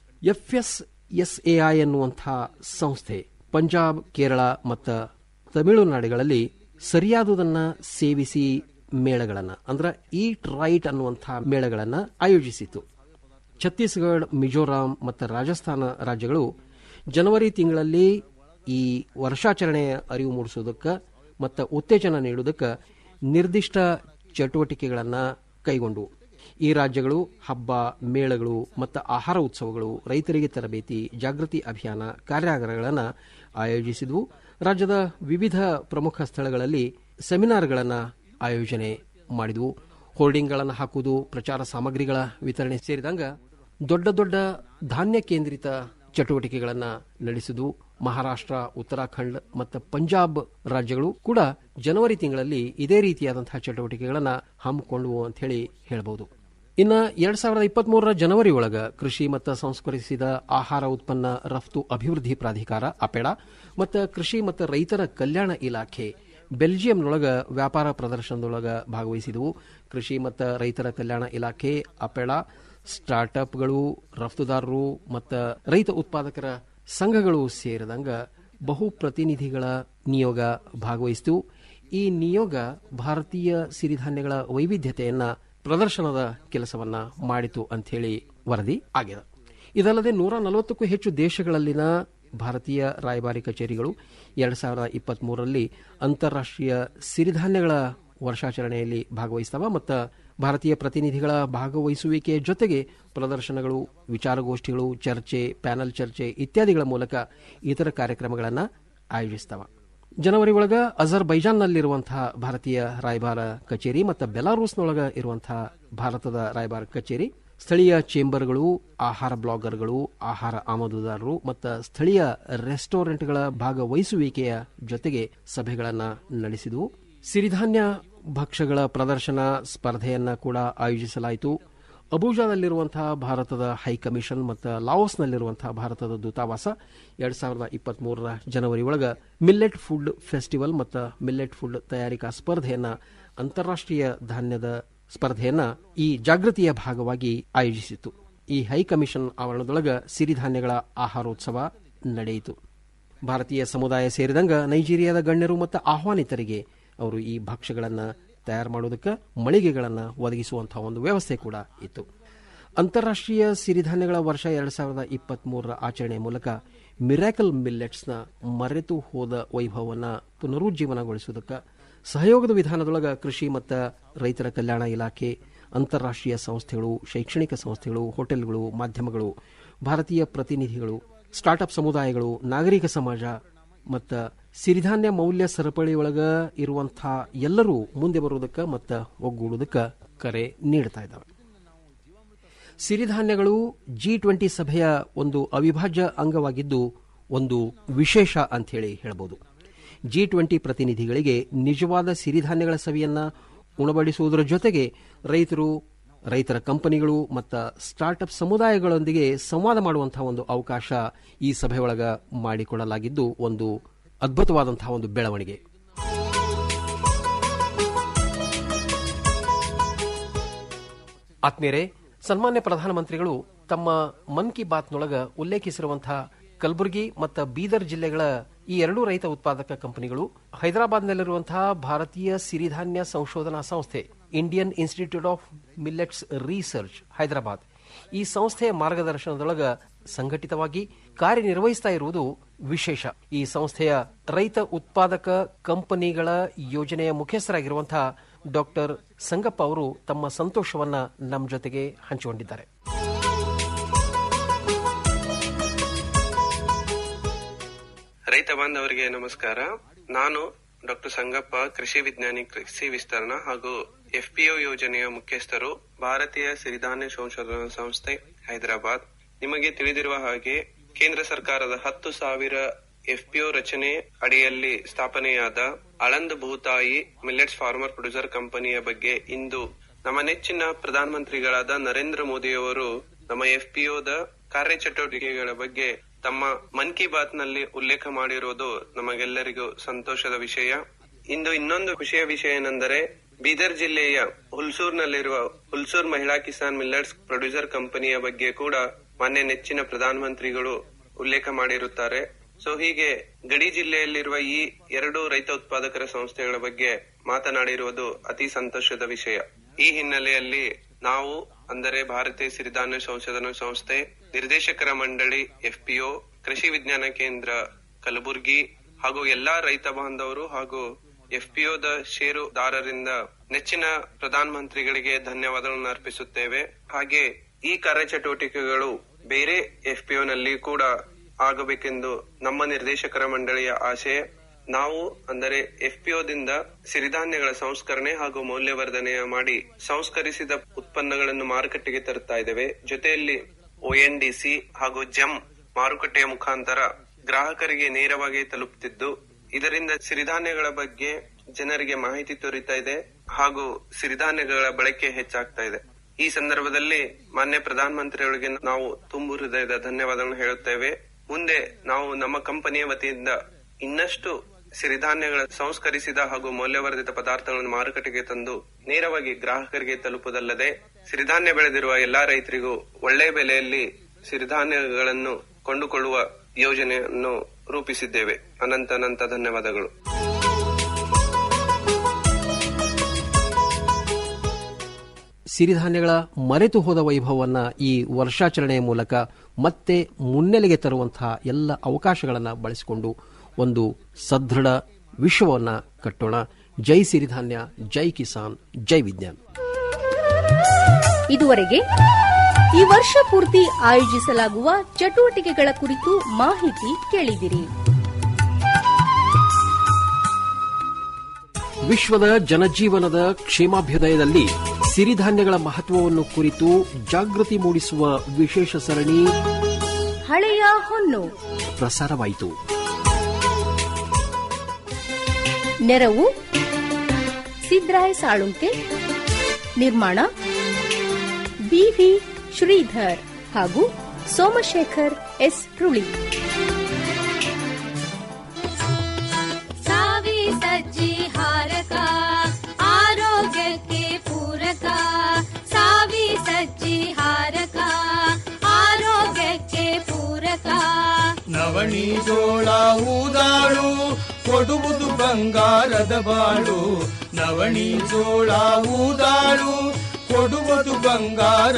ಎಫ್ಎಸ್ಎಸ್ಎಐ ಎನ್ನುವಂತಹ ಸಂಸ್ಥೆ ಪಂಜಾಬ್ ಕೇರಳ ಮತ್ತು ತಮಿಳುನಾಡುಗಳಲ್ಲಿ ಸರಿಯಾದುದನ್ನು ಸೇವಿಸಿ ಮೇಳಗಳನ್ನು ಅಂದ್ರೆ ಈಟ್ ರೈಟ್ ಅನ್ನುವಂತಹ ಮೇಳಗಳನ್ನು ಆಯೋಜಿಸಿತು ಛತ್ತೀಸ್ಗಢ ಮಿಜೋರಾಂ ಮತ್ತು ರಾಜಸ್ಥಾನ ರಾಜ್ಯಗಳು ಜನವರಿ ತಿಂಗಳಲ್ಲಿ ಈ ವರ್ಷಾಚರಣೆಯ ಅರಿವು ಮೂಡಿಸುವುದಕ್ಕೆ ಮತ್ತು ಉತ್ತೇಜನ ನೀಡುವುದಕ್ಕೆ ನಿರ್ದಿಷ್ಟ ಚಟುವಟಿಕೆಗಳನ್ನು ಕೈಗೊಂಡು ಈ ರಾಜ್ಯಗಳು ಹಬ್ಬ ಮೇಳಗಳು ಮತ್ತು ಆಹಾರ ಉತ್ಸವಗಳು ರೈತರಿಗೆ ತರಬೇತಿ ಜಾಗೃತಿ ಅಭಿಯಾನ ಕಾರ್ಯಾಗಾರಗಳನ್ನು ಆಯೋಜಿಸಿದ್ವು ರಾಜ್ಯದ ವಿವಿಧ ಪ್ರಮುಖ ಸ್ಥಳಗಳಲ್ಲಿ ಸೆಮಿನಾರ್ಗಳನ್ನು ಆಯೋಜನೆ ಮಾಡಿದ್ವು ಹೋರ್ಡಿಂಗ್ಗಳನ್ನು ಹಾಕುವುದು ಪ್ರಚಾರ ಸಾಮಗ್ರಿಗಳ ವಿತರಣೆ ಸೇರಿದಂಗ ದೊಡ್ಡ ದೊಡ್ಡ ಧಾನ್ಯ ಕೇಂದ್ರಿತ ಚಟುವಟಿಕೆಗಳನ್ನು ನಡೆಸಿದ್ವು ಮಹಾರಾಷ್ಟ್ರ ಉತ್ತರಾಖಂಡ್ ಮತ್ತು ಪಂಜಾಬ್ ರಾಜ್ಯಗಳು ಕೂಡ ಜನವರಿ ತಿಂಗಳಲ್ಲಿ ಇದೇ ರೀತಿಯಾದಂತಹ ಚಟುವಟಿಕೆಗಳನ್ನು ಹಮ್ಮಿಕೊಂಡವು ಅಂತ ಹೇಳಿ ಹೇಳಬಹುದು ಇನ್ನು ಎರಡ್ ಸಾವಿರದ ಇಪ್ಪತ್ಮೂರರ ಜನವರಿ ಒಳಗ ಕೃಷಿ ಮತ್ತು ಸಂಸ್ಕರಿಸಿದ ಆಹಾರ ಉತ್ಪನ್ನ ರಫ್ತು ಅಭಿವೃದ್ಧಿ ಪ್ರಾಧಿಕಾರ ಅಪೆಡಾ ಮತ್ತು ಕೃಷಿ ಮತ್ತು ರೈತರ ಕಲ್ಯಾಣ ಇಲಾಖೆ ಬೆಲ್ಜಿಯಂನೊಳಗ ವ್ಯಾಪಾರ ಪ್ರದರ್ಶನದೊಳಗ ಭಾಗವಹಿಸಿದವು ಕೃಷಿ ಮತ್ತು ರೈತರ ಕಲ್ಯಾಣ ಇಲಾಖೆ ಅಪೆಡಾ ಸ್ಟಾರ್ಟ್ಅಪ್ಗಳು ರಫ್ತುದಾರರು ಮತ್ತು ರೈತ ಉತ್ಪಾದಕರ ಸಂಘಗಳು ಸೇರಿದಂಗ ಬಹು ಪ್ರತಿನಿಧಿಗಳ ನಿಯೋಗ ಭಾಗವಹಿಸಿತು ಈ ನಿಯೋಗ ಭಾರತೀಯ ಸಿರಿಧಾನ್ಯಗಳ ವೈವಿಧ್ಯತೆಯನ್ನ ಪ್ರದರ್ಶನದ ಕೆಲಸವನ್ನ ಮಾಡಿತು ಅಂತ ಹೇಳಿ ವರದಿ ಆಗಿದೆ ಇದಲ್ಲದೆ ನೂರ ನಲವತ್ತಕ್ಕೂ ಹೆಚ್ಚು ದೇಶಗಳಲ್ಲಿನ ಭಾರತೀಯ ರಾಯಭಾರಿ ಕಚೇರಿಗಳು ಎರಡ್ ಸಾವಿರದ ಇಪ್ಪತ್ತ್ ಮೂರರಲ್ಲಿ ಅಂತಾರಾಷ್ಟ್ರೀಯ ಸಿರಿಧಾನ್ಯಗಳ ವರ್ಷಾಚರಣೆಯಲ್ಲಿ ಭಾಗವಹಿಸ್ತವ ಮತ್ತು ಭಾರತೀಯ ಪ್ರತಿನಿಧಿಗಳ ಭಾಗವಹಿಸುವಿಕೆಯ ಜೊತೆಗೆ ಪ್ರದರ್ಶನಗಳು ವಿಚಾರಗೋಷ್ಠಿಗಳು ಚರ್ಚೆ ಪ್ಯಾನಲ್ ಚರ್ಚೆ ಇತ್ಯಾದಿಗಳ ಮೂಲಕ ಇತರ ಕಾರ್ಯಕ್ರಮಗಳನ್ನು ಆಯೋಜಿಸ್ತವ ಜನವರಿ ಒಳಗ ಅಜರ್ಬೈಜಾನ್ನಲ್ಲಿರುವಂತಹ ಭಾರತೀಯ ರಾಯಭಾರ ಕಚೇರಿ ಮತ್ತು ಬೆಲಾರೂಸ್ನೊಳಗ ಇರುವಂತಹ ಭಾರತದ ರಾಯಭಾರ ಕಚೇರಿ ಸ್ಥಳೀಯ ಚೇಂಬರ್ಗಳು ಆಹಾರ ಬ್ಲಾಗರ್ಗಳು ಆಹಾರ ಆಮದುದಾರರು ಮತ್ತು ಸ್ಥಳೀಯ ರೆಸ್ಟೋರೆಂಟ್ಗಳ ಭಾಗವಹಿಸುವಿಕೆಯ ಜೊತೆಗೆ ಸಭೆಗಳನ್ನು ನಡೆಸಿದವು ಸಿರಿಧಾನ್ಯ ಭಕ್ಷ್ಯಗಳ ಪ್ರದರ್ಶನ ಸ್ಪರ್ಧೆಯನ್ನ ಕೂಡ ಆಯೋಜಿಸಲಾಯಿತು ಅಬೂಜಾದಲ್ಲಿರುವಂತಹ ಭಾರತದ ಹೈಕಮಿಷನ್ ಮತ್ತು ಲಾವೋಸ್ನಲ್ಲಿರುವಂತಹ ಭಾರತದ ದೂತಾವಾಸ ಎರಡ್ ಸಾವಿರದ ಇಪ್ಪತ್ಮೂರರ ಜನವರಿ ಒಳಗ ಮಿಲ್ಲೆಟ್ ಫುಡ್ ಫೆಸ್ಟಿವಲ್ ಮತ್ತು ಮಿಲ್ಲೆಟ್ ಫುಡ್ ತಯಾರಿಕಾ ಸ್ಪರ್ಧೆಯನ್ನ ಅಂತಾರಾಷ್ಟ್ರೀಯ ಧಾನ್ಯದ ಸ್ಪರ್ಧೆಯನ್ನ ಈ ಜಾಗೃತಿಯ ಭಾಗವಾಗಿ ಆಯೋಜಿಸಿತು ಈ ಹೈಕಮಿಷನ್ ಆವರಣದೊಳಗ ಸಿರಿಧಾನ್ಯಗಳ ಆಹಾರೋತ್ಸವ ನಡೆಯಿತು ಭಾರತೀಯ ಸಮುದಾಯ ಸೇರಿದಂಗ ನೈಜೀರಿಯಾದ ಗಣ್ಯರು ಮತ್ತು ಆಹ್ವಾನಿತರಿಗೆ ಅವರು ಈ ಭಕ್ಷ್ಯಗಳನ್ನು ತಯಾರು ಮಾಡೋದಕ್ಕೆ ಮಳಿಗೆಗಳನ್ನು ಒದಗಿಸುವಂತಹ ಒಂದು ವ್ಯವಸ್ಥೆ ಕೂಡ ಇತ್ತು ಅಂತಾರಾಷ್ಟ್ರೀಯ ಸಿರಿಧಾನ್ಯಗಳ ವರ್ಷ ಎರಡ್ ಸಾವಿರದ ಇಪ್ಪತ್ಮೂರರ ಆಚರಣೆ ಮೂಲಕ ಮಿರಾಕಲ್ ಮಿಲ್ಲೆಟ್ಸ್ನ ಮರೆತು ಹೋದ ವೈಭವವನ್ನು ಪುನರುಜ್ಜೀವನಗೊಳಿಸುವುದಕ್ಕೆ ಸಹಯೋಗದ ವಿಧಾನದೊಳಗ ಕೃಷಿ ಮತ್ತು ರೈತರ ಕಲ್ಯಾಣ ಇಲಾಖೆ ಅಂತಾರಾಷ್ಟ್ರೀಯ ಸಂಸ್ಥೆಗಳು ಶೈಕ್ಷಣಿಕ ಸಂಸ್ಥೆಗಳು ಹೋಟೆಲ್ಗಳು ಮಾಧ್ಯಮಗಳು ಭಾರತೀಯ ಪ್ರತಿನಿಧಿಗಳು ಸ್ಟಾರ್ಟ್ಅಪ್ ಸಮುದಾಯಗಳು ನಾಗರಿಕ ಸಮಾಜ ಮತ್ತು ಸಿರಿಧಾನ್ಯ ಮೌಲ್ಯ ಸರಪಳಿಯೊಳಗ ಇರುವಂಥ ಎಲ್ಲರೂ ಮುಂದೆ ಬರುವುದಕ್ಕೆ ಮತ್ತು ಒಗ್ಗೂಡುವುದಕ್ಕೆ ಕರೆ ನೀಡ್ತಾ ಇದ್ದಾವೆ ಸಿರಿಧಾನ್ಯಗಳು ಜಿ ಟ್ವೆಂಟಿ ಸಭೆಯ ಒಂದು ಅವಿಭಾಜ್ಯ ಅಂಗವಾಗಿದ್ದು ಒಂದು ವಿಶೇಷ ಅಂತ ಹೇಳಿ ಹೇಳಬಹುದು ಜಿ ಟ್ವೆಂಟಿ ಪ್ರತಿನಿಧಿಗಳಿಗೆ ನಿಜವಾದ ಸಿರಿಧಾನ್ಯಗಳ ಸವಿಯನ್ನ ಉಣಬಡಿಸುವುದರ ಜೊತೆಗೆ ರೈತರು ರೈತರ ಕಂಪನಿಗಳು ಮತ್ತು ಸ್ಟಾರ್ಟ್ಅಪ್ ಸಮುದಾಯಗಳೊಂದಿಗೆ ಸಂವಾದ ಮಾಡುವಂತಹ ಒಂದು ಅವಕಾಶ ಈ ಸಭೆಯೊಳಗ ಮಾಡಿಕೊಡಲಾಗಿದ್ದು ಒಂದು ಅದ್ಭುತವಾದಂತಹ ಒಂದು ಬೆಳವಣಿಗೆ ಆತ್ಮೀಯರೇ ಸನ್ಮಾನ್ಯ ಪ್ರಧಾನಮಂತ್ರಿಗಳು ತಮ್ಮ ಮನ್ ಕಿ ಬಾತ್ನೊಳಗ ಉಲ್ಲೇಖಿಸಿರುವಂತಹ ಕಲಬುರಗಿ ಮತ್ತು ಬೀದರ್ ಜಿಲ್ಲೆಗಳ ಈ ಎರಡೂ ರೈತ ಉತ್ಪಾದಕ ಕಂಪನಿಗಳು ಹೈದರಾಬಾದ್ನಲ್ಲಿರುವಂತಹ ಭಾರತೀಯ ಸಿರಿಧಾನ್ಯ ಸಂಶೋಧನಾ ಸಂಸ್ಥೆ Indian institute of millets research Hyderabad ಈ ಸಂಸ್ಥೆಯ ಮಾರ್ಗದರ್ಶನದೊಳಗ ಸಂಘಟಿತವಾಗಿ ಕಾರ್ಯನಿರ್ವಹಿಸ್ತಾ ಇರುವುದು ವಿಶೇಷ ಈ ಸಂಸ್ಥೆಯ ರೈತ ಉತ್ಪಾದಕ ಕಂಪನಿಗಳ ಯೋಜನೆಯ ಮುಖ್ಯಸ್ಥರಾಗಿರುವಂತಹ ಡಾಕ್ಟರ್ ಸಂಗಪ್ಪ ಅವರು ತಮ್ಮ ಸಂತೋಷವನ್ನ ನಮ್ಮ ಜೊತೆಗೆ ಹಂಚಿಕೊಂಡಿದ್ದಾರೆ ರೈತ ಬಾಂಧವರಿಗೆ ನಮಸ್ಕಾರ ನಾನು ಡಾಕ್ಟರ್ ಸಂಗಪ್ಪ ಕೃಷಿ ವಿಜ್ಞಾನಿ ಕೃಷಿ ವಿಸ್ತರಣಾ ಹಾಗೂ ಎಫ್ಪಿಒ ಯೋಜನೆಯ ಮುಖ್ಯಸ್ಥರು ಭಾರತೀಯ ಸಿರಿಧಾನ್ಯ ಸಂಶೋಧನಾ ಸಂಸ್ಥೆ ಹೈದರಾಬಾದ್ ನಿಮಗೆ ತಿಳಿದಿರುವ ಹಾಗೆ ಕೇಂದ್ರ ಸರ್ಕಾರದ ಹತ್ತು ಸಾವಿರ ಎಫ್ಪಿಒ ರಚನೆ ಅಡಿಯಲ್ಲಿ ಸ್ಥಾಪನೆಯಾದ Aland Bhutai millets farmer producer ಕಂಪನಿಯ ಬಗ್ಗೆ ಇಂದು ನಮ್ಮ ನೆಚ್ಚಿನ ಪ್ರಧಾನಮಂತ್ರಿಗಳಾದ ನರೇಂದ್ರ ಮೋದಿಯವರು ನಮ್ಮ ಎಫ್ಪಿಒದ ಕಾರ್ಯಚಟುವಟಿಕೆಗಳ ಬಗ್ಗೆ ತಮ್ಮ ಮನ್ ಕಿ ಬಾತ್ ನಲ್ಲಿ ಉಲ್ಲೇಖ ಮಾಡಿರುವುದು ನಮಗೆಲ್ಲರಿಗೂ ಸಂತೋಷದ ವಿಷಯ ಇಂದು ಇನ್ನೊಂದು ಖುಷಿಯ ವಿಷಯ ಏನೆಂದರೆ ಬೀದರ್ ಜಿಲ್ಲೆಯ ಹುಲ್ಸೂರ್ನಲ್ಲಿರುವ ಹುಲ್ಸೂರ್ ಮಹಿಳಾ ಕಿಸಾನ್ ಮಿಲ್ಲರ್ಸ್ ಪ್ರೊಡ್ಯೂಸರ್ ಕಂಪನಿಯ ಬಗ್ಗೆ ಕೂಡ ಮಾನ್ಯ ನೆಚ್ಚಿನ ಪ್ರಧಾನಮಂತ್ರಿಗಳು ಉಲ್ಲೇಖ ಮಾಡಿರುತ್ತಾರೆ ಸೊ ಹೀಗೆ ಗಡಿ ಜಿಲ್ಲೆಯಲ್ಲಿರುವ ಈ ಎರಡು ರೈತ ಉತ್ಪಾದಕರ ಸಂಸ್ಥೆಗಳ ಬಗ್ಗೆ ಮಾತನಾಡಿರುವುದು ಅತಿ ಸಂತೋಷದ ವಿಷಯ ಈ ಹಿನ್ನೆಲೆಯಲ್ಲಿ ನಾವು ಅಂದರೆ ಭಾರತೀಯ ಸಿರಿಧಾನ್ಯ ಸಂಶೋಧನಾ ಸಂಸ್ಥೆ ನಿರ್ದೇಶಕರ ಮಂಡಳಿ ಎಫ್ಪಿಒ ಕೃಷಿ ವಿಜ್ಞಾನ ಕೇಂದ್ರ ಕಲಬುರ್ಗಿ ಹಾಗೂ ಎಲ್ಲಾ ರೈತ ಬಾಂಧವರು ಹಾಗೂ ಎಫ್ಪಿಒದ ಷೇರುದಾರರಿಂದ ನೆಚ್ಚಿನ ಪ್ರಧಾನಮಂತ್ರಿಗಳಿಗೆ ಧನ್ಯವಾದಗಳನ್ನು ಅರ್ಪಿಸುತ್ತೇವೆ ಹಾಗೆ ಈ ಕಾರ್ಯಚಟುವಟಿಕೆಗಳು ಬೇರೆ ಎಫ್ಪಿಒನಲ್ಲಿ ಕೂಡ ಆಗಬೇಕೆಂದು ನಮ್ಮ ನಿರ್ದೇಶಕರ ಮಂಡಳಿಯ ಆಶಯ ನಾವು ಅಂದರೆ ಎಫ್ಪಿಒದಿಂದ ಸಿರಿಧಾನ್ಯಗಳ ಸಂಸ್ಕರಣೆ ಹಾಗೂ ಮೌಲ್ಯವರ್ಧನೆಯ ಮಾಡಿ ಸಂಸ್ಕರಿಸಿದ ಉತ್ಪನ್ನಗಳನ್ನು ಮಾರುಕಟ್ಟೆಗೆ ತರುತ್ತಾ ಇದ್ದೇವೆ ಜೊತೆಯಲ್ಲಿ ಒಎನ್ಡಿಸಿ ಹಾಗೂ ಜಮ್ ಮಾರುಕಟ್ಟೆಯ ಮುಖಾಂತರ ಗ್ರಾಹಕರಿಗೆ ನೇರವಾಗಿ ತಲುಪುತ್ತಿದ್ದು ಇದರಿಂದ ಸಿರಿಧಾನ್ಯಗಳ ಬಗ್ಗೆ ಜನರಿಗೆ ಮಾಹಿತಿ ದೊರೀತಾ ಇದೆ ಹಾಗೂ ಸಿರಿಧಾನ್ಯಗಳ ಬಳಕೆ ಹೆಚ್ಚಾಗ್ತಾ ಇದೆ ಈ ಸಂದರ್ಭದಲ್ಲಿ ಮಾನ್ಯ ಪ್ರಧಾನಮಂತ್ರಿಯವರಿಗೆ ನಾವು ತುಂಬು ಹೃದಯದ ಧನ್ಯವಾದಗಳನ್ನು ಹೇಳುತ್ತೇವೆ ಮುಂದೆ ನಾವು ನಮ್ಮ ಕಂಪನಿಯ ವತಿಯಿಂದ ಇನ್ನಷ್ಟು ಸಿರಿಧಾನ್ಯಗಳ ಸಂಸ್ಕರಿಸಿದ ಹಾಗೂ ಮೌಲ್ಯವರ್ಧಿತ ಪದಾರ್ಥಗಳನ್ನು ಮಾರುಕಟ್ಟೆಗೆ ತಂದು ನೇರವಾಗಿ ಗ್ರಾಹಕರಿಗೆ ತಲುಪುವುದಲ್ಲದೆ ಸಿರಿಧಾನ್ಯ ಬೆಳೆದಿರುವ ಎಲ್ಲಾ ರೈತರಿಗೂ ಒಳ್ಳೆಯ ಬೆಲೆಯಲ್ಲಿ ಸಿರಿಧಾನ್ಯಗಳನ್ನು ಕೊಂಡುಕೊಳ್ಳುವ ಯೋಜನೆಯನ್ನು ರೂಪಿಸಿದ್ದೇವೆ ಅನಂತ ಅನಂತ ಧನ್ಯವಾದಗಳು ಸಿರಿಧಾನ್ಯಗಳ ಮರೆತು ಹೋದ ವೈಭವವನ್ನ ಈ ವರ್ಷಾಚರಣೆಯ ಮೂಲಕ ಮತ್ತೆ ಮುನ್ನೆಲೆಗೆ ತರುವಂತಹ ಎಲ್ಲ ಅವಕಾಶಗಳನ್ನು ಬಳಸಿಕೊಂಡು ಒಂದು ಸದೃಢ ವಿಶ್ವವನ್ನ ಕಟ್ಟೋಣ ಜೈ ಸಿರಿಧಾನ್ಯ ಜೈ ಕಿಸಾನ್ ಜೈ ವಿಜ್ಞಾನ್ ಇದುವರೆಗೆ ಈ ವರ್ಷ ಪೂರ್ತಿ ಆಯೋಜಿಸಲಾಗುವ ಚಟುವಟಿಕೆಗಳ ಕುರಿತು ಮಾಹಿತಿ ಕೇಳಿದಿರಿ ವಿಶ್ವದ ಜನಜೀವನದ ಕ್ಷೇಮಾಭ್ಯುದಯದಲ್ಲಿ ಸಿರಿಧಾನ್ಯಗಳ ಮಹತ್ವವನ್ನು ಕುರಿತು ಜಾಗೃತಿ ಮೂಡಿಸುವ ವಿಶೇಷ ಸರಣಿ ಹಳೆಯ ಹೊನ್ನು ಪ್ರಸಾರವಾಯಿತು ನೆರವು ಸಿದ್ರಾಯ ಸಾಳುಂಕೆ ನಿರ್ಮಾಣ ಬಿವಿ ಶ್ರೀಧರ್ ಹಾಗೂ ಸೋಮಶೇಖರ್ ಎಸ್ ರುಳಿ ಸಾವಿ ಸಜ್ಜಿ ಹಾರಕ ಆರೋಗ್ಯಕ್ಕೆ ಪೂರಕ ಸಾವಿ ಸಜ್ಜಿ ಹಾರಕ ಆರೋಗ್ಯಕ್ಕೆ ಪೂರಕ ನವಣಿ ಜೋಳ ಊದಾಳು ಕೊಡುವುದು ಬಂಗಾರದ ಬಾಳು ನವಣಿ ಜೋಳ ಊದಾಳು ಕೊಡುವುದು ಬಂಗಾರ